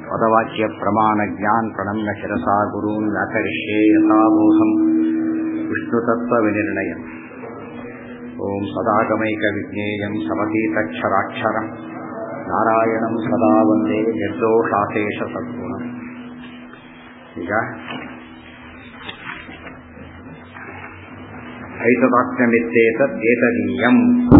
पदवाच्य प्रमाणज्ञान प्रणम्य शिरसा गुरून् व्याकरिष्ये यथाबोधम् विष्णुतत्त्वविनिर्णयम् ॐ सदागमैकविज्ञेयम् समतीतक्षराक्षरम् नारायणम् सदा वन्दे निर्दोषाशेष सद्गुणम् ಈಗ ಐತದಾತ್ಮ್ಯಮಿತ್ತೇತದ್ದೇತದೀಯಂ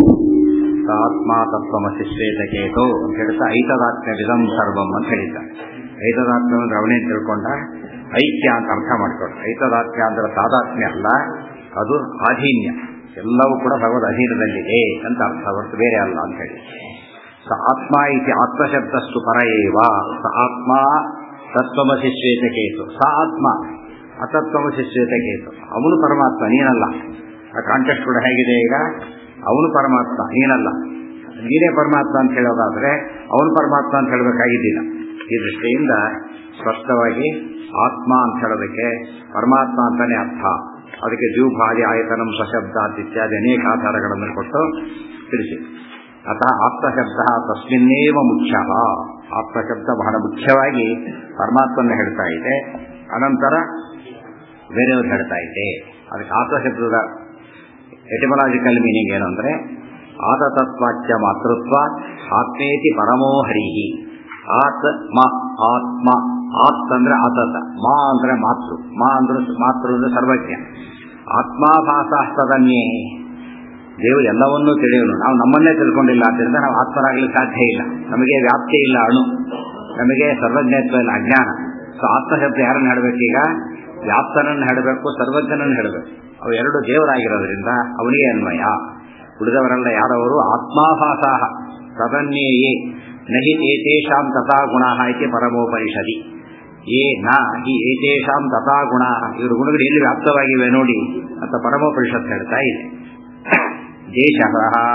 ಆತ್ಮ ತತ್ವಮಸಿ ಶ್ವೇತಕೇತೋ ಅಂತ ಹೇಳ್ತಾ ಐತದಾತ್ಮ್ಯವಿದಂ ಸರ್ವಂ ಅಂತ ಹೇಳಿದ್ದಾರೆ ಐತದಾತ್ಮ್ಯ ಅಂದ್ರೆ ಅವನೇ ತಿಳ್ಕೊಂಡ ಐಕ್ಯ ಅಂತ ಅರ್ಥ ಮಾಡ್ಕೊಂಡ ಐತದಾತ್ಮ್ಯ ಅಂದ್ರೆ ತಾದಾತ್ಮ್ಯ ಅಲ್ಲ ಅದು ಆಧೀನ್ಯ ಎಲ್ಲವೂ ಕೂಡ ಭಗವದ್ ಅಧೀನದಲ್ಲಿದೆ ಅಂತ ಅರ್ಥ ಹೊರತು ಬೇರೆ ಅಲ್ಲ ಅಂತ ಹೇಳಿ ಸ ಆತ್ಮ ಇತಿ ಆತ್ಮಶಬ್ದಸ್ತು ಪರ ಏವ ಸ ಆತ್ಮ ತತ್ವಮಸಿ ಶ್ವೇತಕೇತು ಸ ಆತ್ಮ ಅತತ್ವಮಸಿ ಶ್ವೇತಕೇತು ಅವನು ಪರಮಾತ್ಮ ನೀನಲ್ಲ ಆ ಕಾಂಟೆಕ್ಸ್ಟ್ ಕೂಡ ಹೇಗಿದೆ ಈಗ ಅವನು ಪರಮಾತ್ಮ ನೀನಲ್ಲ ನೀನೇ ಪರಮಾತ್ಮ ಅಂತ ಹೇಳೋದಾದ್ರೆ ಅವನು ಪರಮಾತ್ಮ ಅಂತ ಹೇಳಬೇಕಾಗಿದ್ದಿಲ್ಲ ಈ ದೃಷ್ಟಿಯಿಂದ ಸ್ಪಷ್ಟವಾಗಿ ಆತ್ಮ ಅಂತ ಹೇಳೋದಕ್ಕೆ ಪರಮಾತ್ಮ ಅಂತಾನೆ ಅರ್ಥ ಅದಕ್ಕೆ ದ್ವಿಭಾಗಿ ಆಯತನಂ ಸ್ವಶಬ್ದ ಇತ್ಯಾದಿ ಅನೇಕ ಆಧಾರಗಳನ್ನು ಕೊಟ್ಟು ತಿಳಿಸಿ ಅತಃ ಆತ್ಮಶಬ್ದ ತಸ್ಮಿನ್ನೇವ ಮುಖ್ಯ ಆತ್ಮಶಬ್ದ ಬಹಳ ಮುಖ್ಯವಾಗಿ ಪರಮಾತ್ಮನ ಹೇಳ್ತಾ ಇದೆ ಅನಂತರ ಬೇರೆಯವ್ರು ಹೇಳ್ತಾ ಇದೆ ಅದಕ್ಕೆ ಆತ್ಮಶಬ್ದದ ಎಟಿಮಲಾಜಿಕಲ್ ಮೀನಿಂಗ್ ಏನು ಅಂದ್ರೆ ಆತತತ್ವಾಚ್ಯ ಮಾತೃತ್ವ ಆತ್ಮೇತಿ ಪರಮೋ ಹರಿಹಿ ಆತ್ಮ ಆತ್ಮ ಆತ್ ಅಂದ್ರೆ ಆತತ ಮಾ ಅಂದ್ರೆ ಮಾತೃ ಮಾ ಅಂದ್ರೆ ಮಾತೃ ಅಂದ್ರೆ ಸರ್ವಜ್ಞ ಆತ್ಮಾಭಾಸಾಸ್ತದನ್ಯೇ ದೇವರು ಎಲ್ಲವನ್ನೂ ತಿಳಿಯೋನು ನಾವು ನಮ್ಮನ್ನೇ ತಿಳ್ಕೊಂಡಿಲ್ಲ ಆದ್ದರಿಂದ ನಾವು ಆತ್ಮರಾಗಲಿಕ್ಕೆ ಸಾಧ್ಯ ಇಲ್ಲ ನಮಗೆ ವ್ಯಾಪ್ತಿ ಇಲ್ಲ ಅಣು ನಮಗೆ ಸರ್ವಜ್ಞತ್ವ ಇಲ್ಲ ಅಜ್ಞಾನ ಸೊ ಆತ್ಮಶಬ್ದ ಯಾರನ್ನು ಹೇಳಬೇಕೀಗ ವ್ಯಾಪ್ತನನ್ನು ಹೇಳಬೇಕು ಸರ್ವಜ್ಞನನ್ನು ಹೇಳಬೇಕು ಅವು ಎರಡು ದೇವರಾಗಿರೋದ್ರಿಂದ ಅವನಿಗೆ ಅನ್ವಯ ಉಳಿದವರೆಲ್ಲ ಯಾರವರು ಆತ್ಮಾಭಾಸಾಹ ತದನ್ಯೇ ನಹಿ ಏತೇಷಾಂ ತಥಾ ಗುಣ ಇತಿ ಪರಮೋಪನಿಷದಿ ಏ ನ ಹಿ ಏತೇಷಾಂ ತಥಾ ಗುಣ ಇವರು ಗುಣಗಳು ಎಲ್ಲಿ ವ್ಯಾಪ್ತವಾಗಿವೆ ನೋಡಿ ಅಂತ ಪರಮೋಪನಿಷತ್ ಹೇಳ್ತಾ ಇದೆ ದೇಶಃ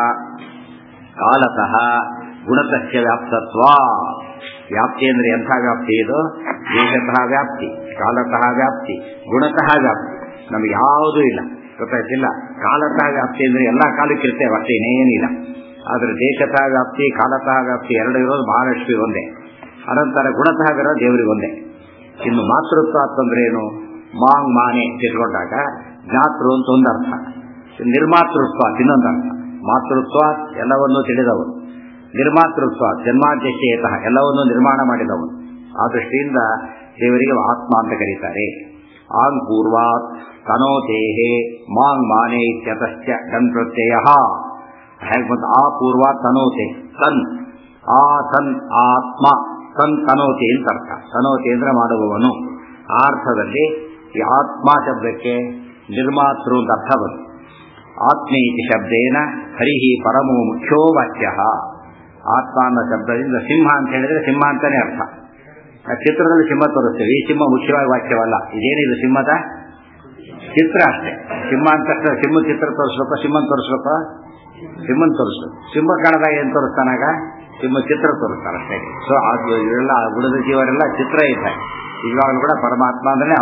ಕಾಲತಃ ಗುಣತಸ್ಯ ವ್ಯಾಪ್ತತ್ವ ವ್ಯಾಪ್ತಿ ಅಂದ್ರೆ ಎಂಥ ವ್ಯಾಪ್ತಿ ಇದು ದೇಶತಃ ವ್ಯಾಪ್ತಿ ಕಾಲತಃ ವ್ಯಾಪ್ತಿ ಗುಣತಃ ವ್ಯಾಪ್ತಿ ನಮಗೆ ಯಾವುದೂ ಇಲ್ಲ ಗೊತ್ತಾಯ್ತಿಲ್ಲ ಕಾಲತಃ ವ್ಯಾಪ್ತಿ ಅಂದ್ರೆ ಎಲ್ಲಾ ಕಾಲಕ್ಕೆ ಇರ್ತೇವೆ ಅಷ್ಟೇ ಇನ್ನೇನಿಲ್ಲ ಆದ್ರೆ ದೇಶತಃ ವ್ಯಾಪ್ತಿ ಕಾಲತಃ ವ್ಯಾಪ್ತಿ ಎರಡು ಇರೋದು ಮಹಾಲಕ್ಷ್ಮಿ ಒಂದೇ ಅನಂತರ ಗುಣತಃ ಇರೋ ದೇವರಿಗೆ ಒಂದೇ ಇನ್ನು ಮಾತೃತ್ವ ಅಂತಂದ್ರೆ ಏನು ಮಾಂಗ್ ಮಾನೆ ತಿಳ್ಕೊಂಡಾಗ ಜ್ಞಾತೃ ಅಂತ ಒಂದು ಅರ್ಥ ನಿರ್ಮಾತೃತ್ವ ಇನ್ನೊಂದು ಅರ್ಥ ಮಾತೃತ್ವ ಎಲ್ಲವನ್ನೂ ತಿಳಿದವನು ನಿರ್ಮಾತೃತ್ವ ಜನ್ಮಾಧ್ಯಕ್ಷೇತಃ ಎಲ್ಲವನ್ನೂ ನಿರ್ಮಾಣ ಮಾಡಿದವನು ಆ ದೃಷ್ಟಿಯಿಂದ ದೇವರಿಗೆ ಆತ್ಮ ಅಂತ ಕರೀತಾರೆ ಆಂಗ್ ಪೂರ್ವಾತ್ ತನೋತೇಹೆ ಮಾಂಗ್ ಮಾನೆ ಇತ್ಯತಶ್ಚ ಗನ್ ಪ್ರತ್ಯಯ ಹೇಗೆ ಬಂತು ಆ ಪೂರ್ವ ತನೋತೆ ತನ್ ಆ ತನ್ ಆತ್ಮ ತನ್ ತನೋತಿ ಅಂತ ಅರ್ಥ ತನೋತಿ ಅಂದ್ರೆ ಮಾಡುವವನು ಆ ಅರ್ಥದಲ್ಲಿ ಈ ಆತ್ಮ ಶಬ್ದಕ್ಕೆ ನಿರ್ಮಾತೃ ಅಂತ ಅರ್ಥ ಬಂತು ಆತ್ಮೀತಿ ಶಬ್ದೇನ ಹರಿಹಿ ಪರಮೋ ಮುಖ್ಯೋ ವಾಕ್ಯ ಆತ್ಮ ಅನ್ನೋ ಶಬ್ದದಿಂದ ಸಿಂಹ ಅಂತ ಹೇಳಿದ್ರೆ ಸಿಂಹ ಅಂತಾನೆ ಅರ್ಥ ಚಿತ್ರದಲ್ಲಿ ಸಿಂಹ ತೋರಿಸ್ತೇವೆ ಈ ಸಿಂಹ ಮುಖ್ಯವಾಗಿ ವಾಕ್ಯವಲ್ಲ ಇದೇನಿದು ಸಿಂಹದ ಚಿತ್ರ ಅಷ್ಟೇ ಸಿಂಹ ಅಂತ ಸಿಂಹ ಚಿತ್ರ ತೋರಿಸ್ಬೇಕು ಸಿಂಹನ್ ತೋರಿಸ್ಬೇಕು ಸಿಂಹನ್ ತೋರಿಸ್ಬೇಕು ಸಿಂಹ ಕಾಣದಾಗ ಏನ್ ತೋರಿಸ್ತಾನಾಗ ಸಿಂಹ ಚಿತ್ರ ತೋರಿಸ್ತಾನೆ ಅಷ್ಟೇ ಸೊ ಅದು ಇವೆಲ್ಲ ಉಳಿದ ಜೀವರೆಲ್ಲ ಚಿತ್ರ ಇದೆ ಇವಾಗಲೂ ಕೂಡ ಪರಮಾತ್ಮ ಅಂದ್ರೆ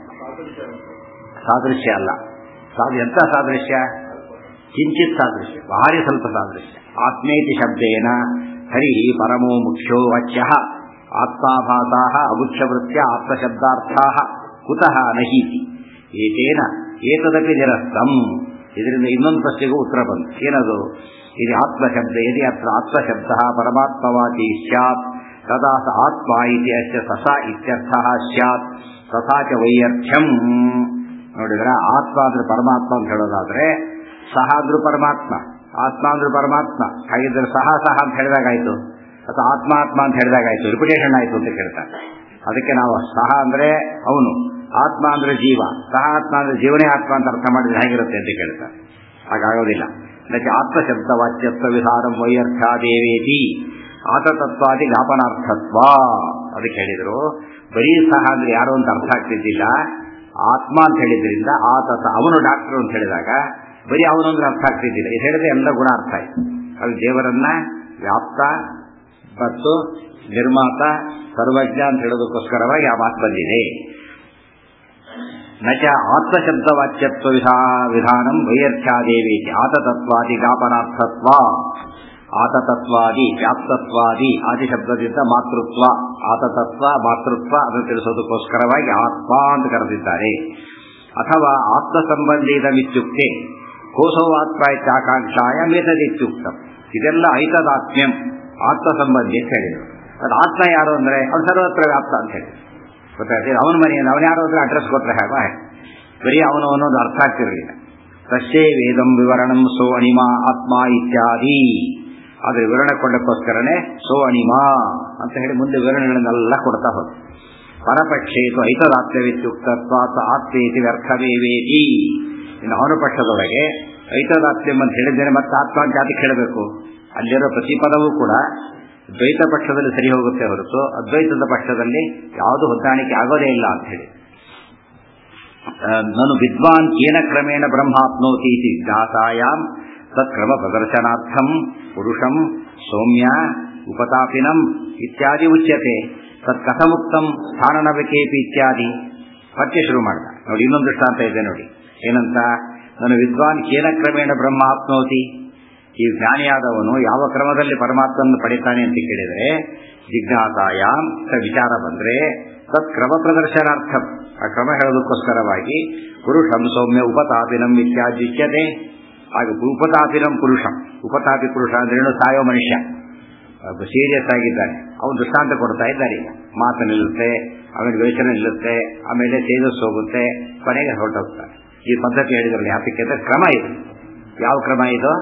ಸಾದೃಶ್ಯ ಅಲ್ಲ ಸಾಧು ಎಂತ ಸಾದೃಶ್ಯ ಕಿಂಚಿತ್ ಸಾದೃಶ್ಯ ಭಾರಿ ಸ್ವಲ್ಪ ಸಾದೃಶ್ಯ ಆತ್ಮೇತಿ ಶಬ್ದೇನ ಹರಿ ಪರಮೋ ಮುಖ್ಯೋ ವಾಚ್ಯ ಆತ್ಮಾಭಾಸಾ ಅಮುಖ್ಯವೃತ್ಯ ಆತ್ಮಶಬ್ದಾರ್ಥಾ ಕುತಃ ನಹೀತಿ ಏತೇನ ಏತದಪಿ ನಿರಸ್ತಂ ಇದರಿಂದ ಇನ್ನೊಂದು ಪ್ರಶ್ನೆಗೂ ಉತ್ತರ ಬಂತು ಏನದು ಇದು ಆತ್ಮಶಬ್ದ ಯದಿ ಅತ್ರ ಆತ್ಮಶಬ್ದ ಪರಮಾತ್ಮವಾಚಿ ಸ್ಯಾತ್ ತದಾ ಸ ಆತ್ಮ ಇತಿ ಅಸ್ಯ ಸಸ ಇತ್ಯರ್ಥ ಸ್ಯಾತ್ ತಥಾ ಚ ವೈಯರ್ಥ್ಯಂ ನೋಡಿದ್ರ ಆತ್ಮ ಅಂದ್ರೆ ಪರಮಾತ್ಮ ಅಂತ ಹೇಳೋದಾದ್ರೆ ಸಹ ಅಂದ್ರೂ ಪರಮಾತ್ಮ ಆತ್ಮ ಅಂದ್ರೂ ಪರಮಾತ್ಮ ಹಾಗಿದ್ರೆ ಸಹ ಸಹ ಅಂತ ಹೇಳಿದಾಗಾಯ್ತು ಅಥವಾ ಆತ್ಮ ಆತ್ಮ ಅಂತ ಹೇಳಿದಾಗಾಯ್ತು ರಿಪಿಟೇಷನ್ ಆಯ್ತು ಅಂತ ಕೇಳ್ತಾರೆ ಅದಕ್ಕೆ ನಾವು ಸಹ ಅಂದ್ರೆ ಅವನು ಆತ್ಮ ಅಂದ್ರೆ ಜೀವ ಸಹ ಆತ್ಮ ಅಂದ್ರೆ ಜೀವನೇ ಆತ್ಮ ಅಂತ ಅರ್ಥ ಮಾಡಿದ್ರೆ ಹೇಗಿರುತ್ತೆ ಅಂತ ಕೇಳ್ತಾರೆ ಹಾಗಾಗೋದಿಲ್ಲ ಅದಕ್ಕೆ ಆತ್ಮಶಬ್ದ ವಾಚ್ಯತ್ವ ವಿಧಾನ ವೈಯರ್ಥ ದೇವೇತಿ ಆತತತ್ವಾದಿ ಜ್ಞಾಪನಾರ್ಥತ್ವ ಅದಕ್ಕೆ ಹೇಳಿದ್ರು ಬರೀ ಸಹ ಅಂದ್ರೆ ಯಾರು ಅಂತ ಅರ್ಥ ಆಗ್ತಿದ್ದಿಲ್ಲ ಆತ್ಮ ಅಂತ ಹೇಳಿದ್ರಿಂದ ಆತ ಅವನು ಡಾಕ್ಟರ್ ಅಂತ ಹೇಳಿದಾಗ ಬರೀ ಅವನೊಂದ್ರೆ ಅರ್ಥ ಆಗ್ತಿದ್ದಿಲ್ಲ ಇದು ಹೇಳಿದ್ರೆ ಎಲ್ಲ ಗುಣ ಅರ್ಥ ಆಯ್ತು ಅದು ದೇವರನ್ನ ವ್ಯಾಪ್ತ ಮತ್ತು ನಿರ್ಮಾತ ಸರ್ವಜ್ಞ ಅಂತ ಹೇಳೋದಕ್ಕೋಸ್ಕರವಾಗಿ ಆ ಮಾತು ಬಂದಿದೆ ನಚ ಆತ್ಮಶಬ್ದವಾಚ್ಯತ್ವ ವಿಧಾನಂ ವೈಯರ್ಥ್ಯಾದೇವೇತಿ ಆತತತ್ವಾದಿ ಜ್ಞಾಪನಾರ್ಥತ್ವ ಆತತತ್ವಾದಿ ವ್ಯಾಪ್ತತ್ವಾದಿ ಆದಿ ಶಬ್ದದಿಂದ ಮಾತೃತ್ವ ಆತತತ್ವ ಮಾತೃತ್ವ ಅದನ್ನು ತಿಳಿಸೋದಕ್ಕೋಸ್ಕರವಾಗಿ ಆತ್ಮ ಅಂತ ಕರೆದಿದ್ದಾರೆ ಅಥವಾ ಆತ್ಮ ಸಂಬಂಧಿತ ಮಿತ್ಯುಕ್ತೆ ಕೋಸೋವಾತ್ಮ ಇತ್ಯಾಕಾಂಕ್ಷಾಯ ಮೇತದಿತ್ಯುಕ್ತ ಇದೆಲ್ಲ ಐತದಾತ್ಮ್ಯಂ ಆತ್ಮ ಸಂಬಂಧಿ ಅಂತ ಹೇಳಿದರು ಅದು ಆತ್ಮ ಯಾರು ಅಂದ್ರೆ ಅವನು ಸರ್ವತ್ರ ವ್ಯಾಪ್ತ ಅಂತ ಹೇಳಿ ಗೊತ್ತಾಗ್ತದೆ ಅವನ ಮನೆಯಿಂದ ಅವನು ಯಾರು ಅಂದ್ರೆ ಅಡ್ರೆಸ್ ಕೊಟ್ಟರೆ ಹೇಗ ಬರೀ ಅವನು ಅನ್ನೋದು ಅರ್ಥ ಆಗ್ತಿರಲಿಲ್ಲ ತಸ್ಸೇ ವೇದಂ ವಿವರಣಂ ಸೋ ಅಣಿಮ ಆತ್ಮ ಇತ್ಯಾದಿ ಆದ್ರೆ ವಿವರಣೆ ಕೊಡಕ್ಕೋಸ್ಕರನೇ ಸೋ ಅಣಿಮ ಅಂತ ಹೇಳಿ ಮುಂದೆ ವಿವರಣೆಗಳನ್ನೆಲ್ಲ ಕೊಡ್ತಾ ಹೋದ ಪರಪಕ್ಷೇತು ಐತದಾತ್ಮ್ಯವಿತ್ಯುಕ್ತತ್ವ ಆತ್ಮೇತಿ ವ್ಯರ್ಥವೇವೇತಿ ಇನ್ನು ಅವನ ಪಕ್ಷದೊಳಗೆ ಐತದಾತ್ಮ್ಯಂ ಅಂತ ಹೇಳಿದ್ದೇನೆ ಮತ್ತೆ ಆತ್ಮ ಅಂತ ಜಾತಿಗೆ ಹೇಳಬೇಕು ಅಲ್ಲಿರೋ ಪ್ರತಿ ಪದವೂ ಕೂಡ ದ್ವೈತ ಪಕ್ಷದಲ್ಲಿ ಸರಿ ಹೋಗುತ್ತೆ ಹೊರತು ಅದ್ವೈತದ ಪಕ್ಷದಲ್ಲಿ ಯಾವುದು ಹೊಂದಾಣಿಕೆ ಆಗೋದೇ ಇಲ್ಲ ಅಂತ ಹೇಳಿ ನಾನು ವಿದ್ವಾನ್ ಕೇನ ಕ್ರಮೇಣ ಬ್ರಹ್ಮಾಪ್ನೋತಿ ಇತಿ ಜಿಜ್ಞಾಸಾಯಾಮ್ ತತ್ಕ್ರಮ ಪ್ರದರ್ಶನಾರ್ಥಂ ಪುರುಷಂ ಸೌಮ್ಯ ಉಪತಾಪಿನಂ ಇತ್ಯಾದಿ ಉಚ್ಯತೆ ತತ್ ಕಥಮುಕ್ತಂ ಸ್ಥಾನನವಿಕೇಪಿ ಇತ್ಯಾದಿ ಮತ್ತೆ ಶುರು ಮಾಡಿದ ನೋಡಿ ಇನ್ನೊಂದು ದೃಷ್ಟಾಂತ ಇದೆ ನೋಡಿ ಏನಂತ ನಾನು ವಿದ್ವಾನ್ ಕೇನ ಕ್ರಮೇಣ ಬ್ರಹ್ಮ ಆಪ್ನೋತಿ ಈ ಜ್ಞಾನಿಯಾದವನು ಯಾವ ಕ್ರಮದಲ್ಲಿ ಪರಮಾತ್ಮನ್ನು ಪಡಿತಾನೆ ಅಂತ ಕೇಳಿದರೆ ಜಿಜ್ಞಾಸಾಯಾಮ್ ವಿಚಾರ ಬಂದ್ರೆ ತತ್ ಕ್ರಮ ಪ್ರದರ್ಶನಾರ್ಥ ಆ ಕ್ರಮ ಹೇಳೋದಕ್ಕೋಸ್ಕರವಾಗಿ ಪುರುಷಂ ಸೌಮ್ಯ ಉಪತಾಪಿನಂ ಇತ್ಯಾದಿಚ್ಯತೆ ಹಾಗೆ ಉಪತಾಪಿನಂ ಪುರುಷಂ ಉಪತಾಪಿ ಪುರುಷ ಅಂದ್ರೆ ಸಾಯೋ ಮನುಷ್ಯ ಸೀರಿಯಸ್ ಆಗಿದ್ದಾನೆ ಅವನು ದೃಷ್ಟಾಂತ ಕೊಡ್ತಾ ಇದ್ದಾರೆ ಈಗ ಮಾತು ನಿಲ್ಲುತ್ತೆ ಆಮೇಲೆ ಯೋಚನೆ ನಿಲ್ಲುತ್ತೆ ಆಮೇಲೆ ತೇಜಸ್ ಹೋಗುತ್ತೆ ಕೊನೆಗೆ ಹೊರಟೋಗ್ತಾನೆ ಈ ಪದ್ಧತಿ ಹೇಳಿದ್ರಲ್ಲಿ ಯಾತಕ್ಕೆ ಅಂದ್ರೆ ಕ್ರಮ ಇದು ಯಾವ ಕ್ರಮ ಇದು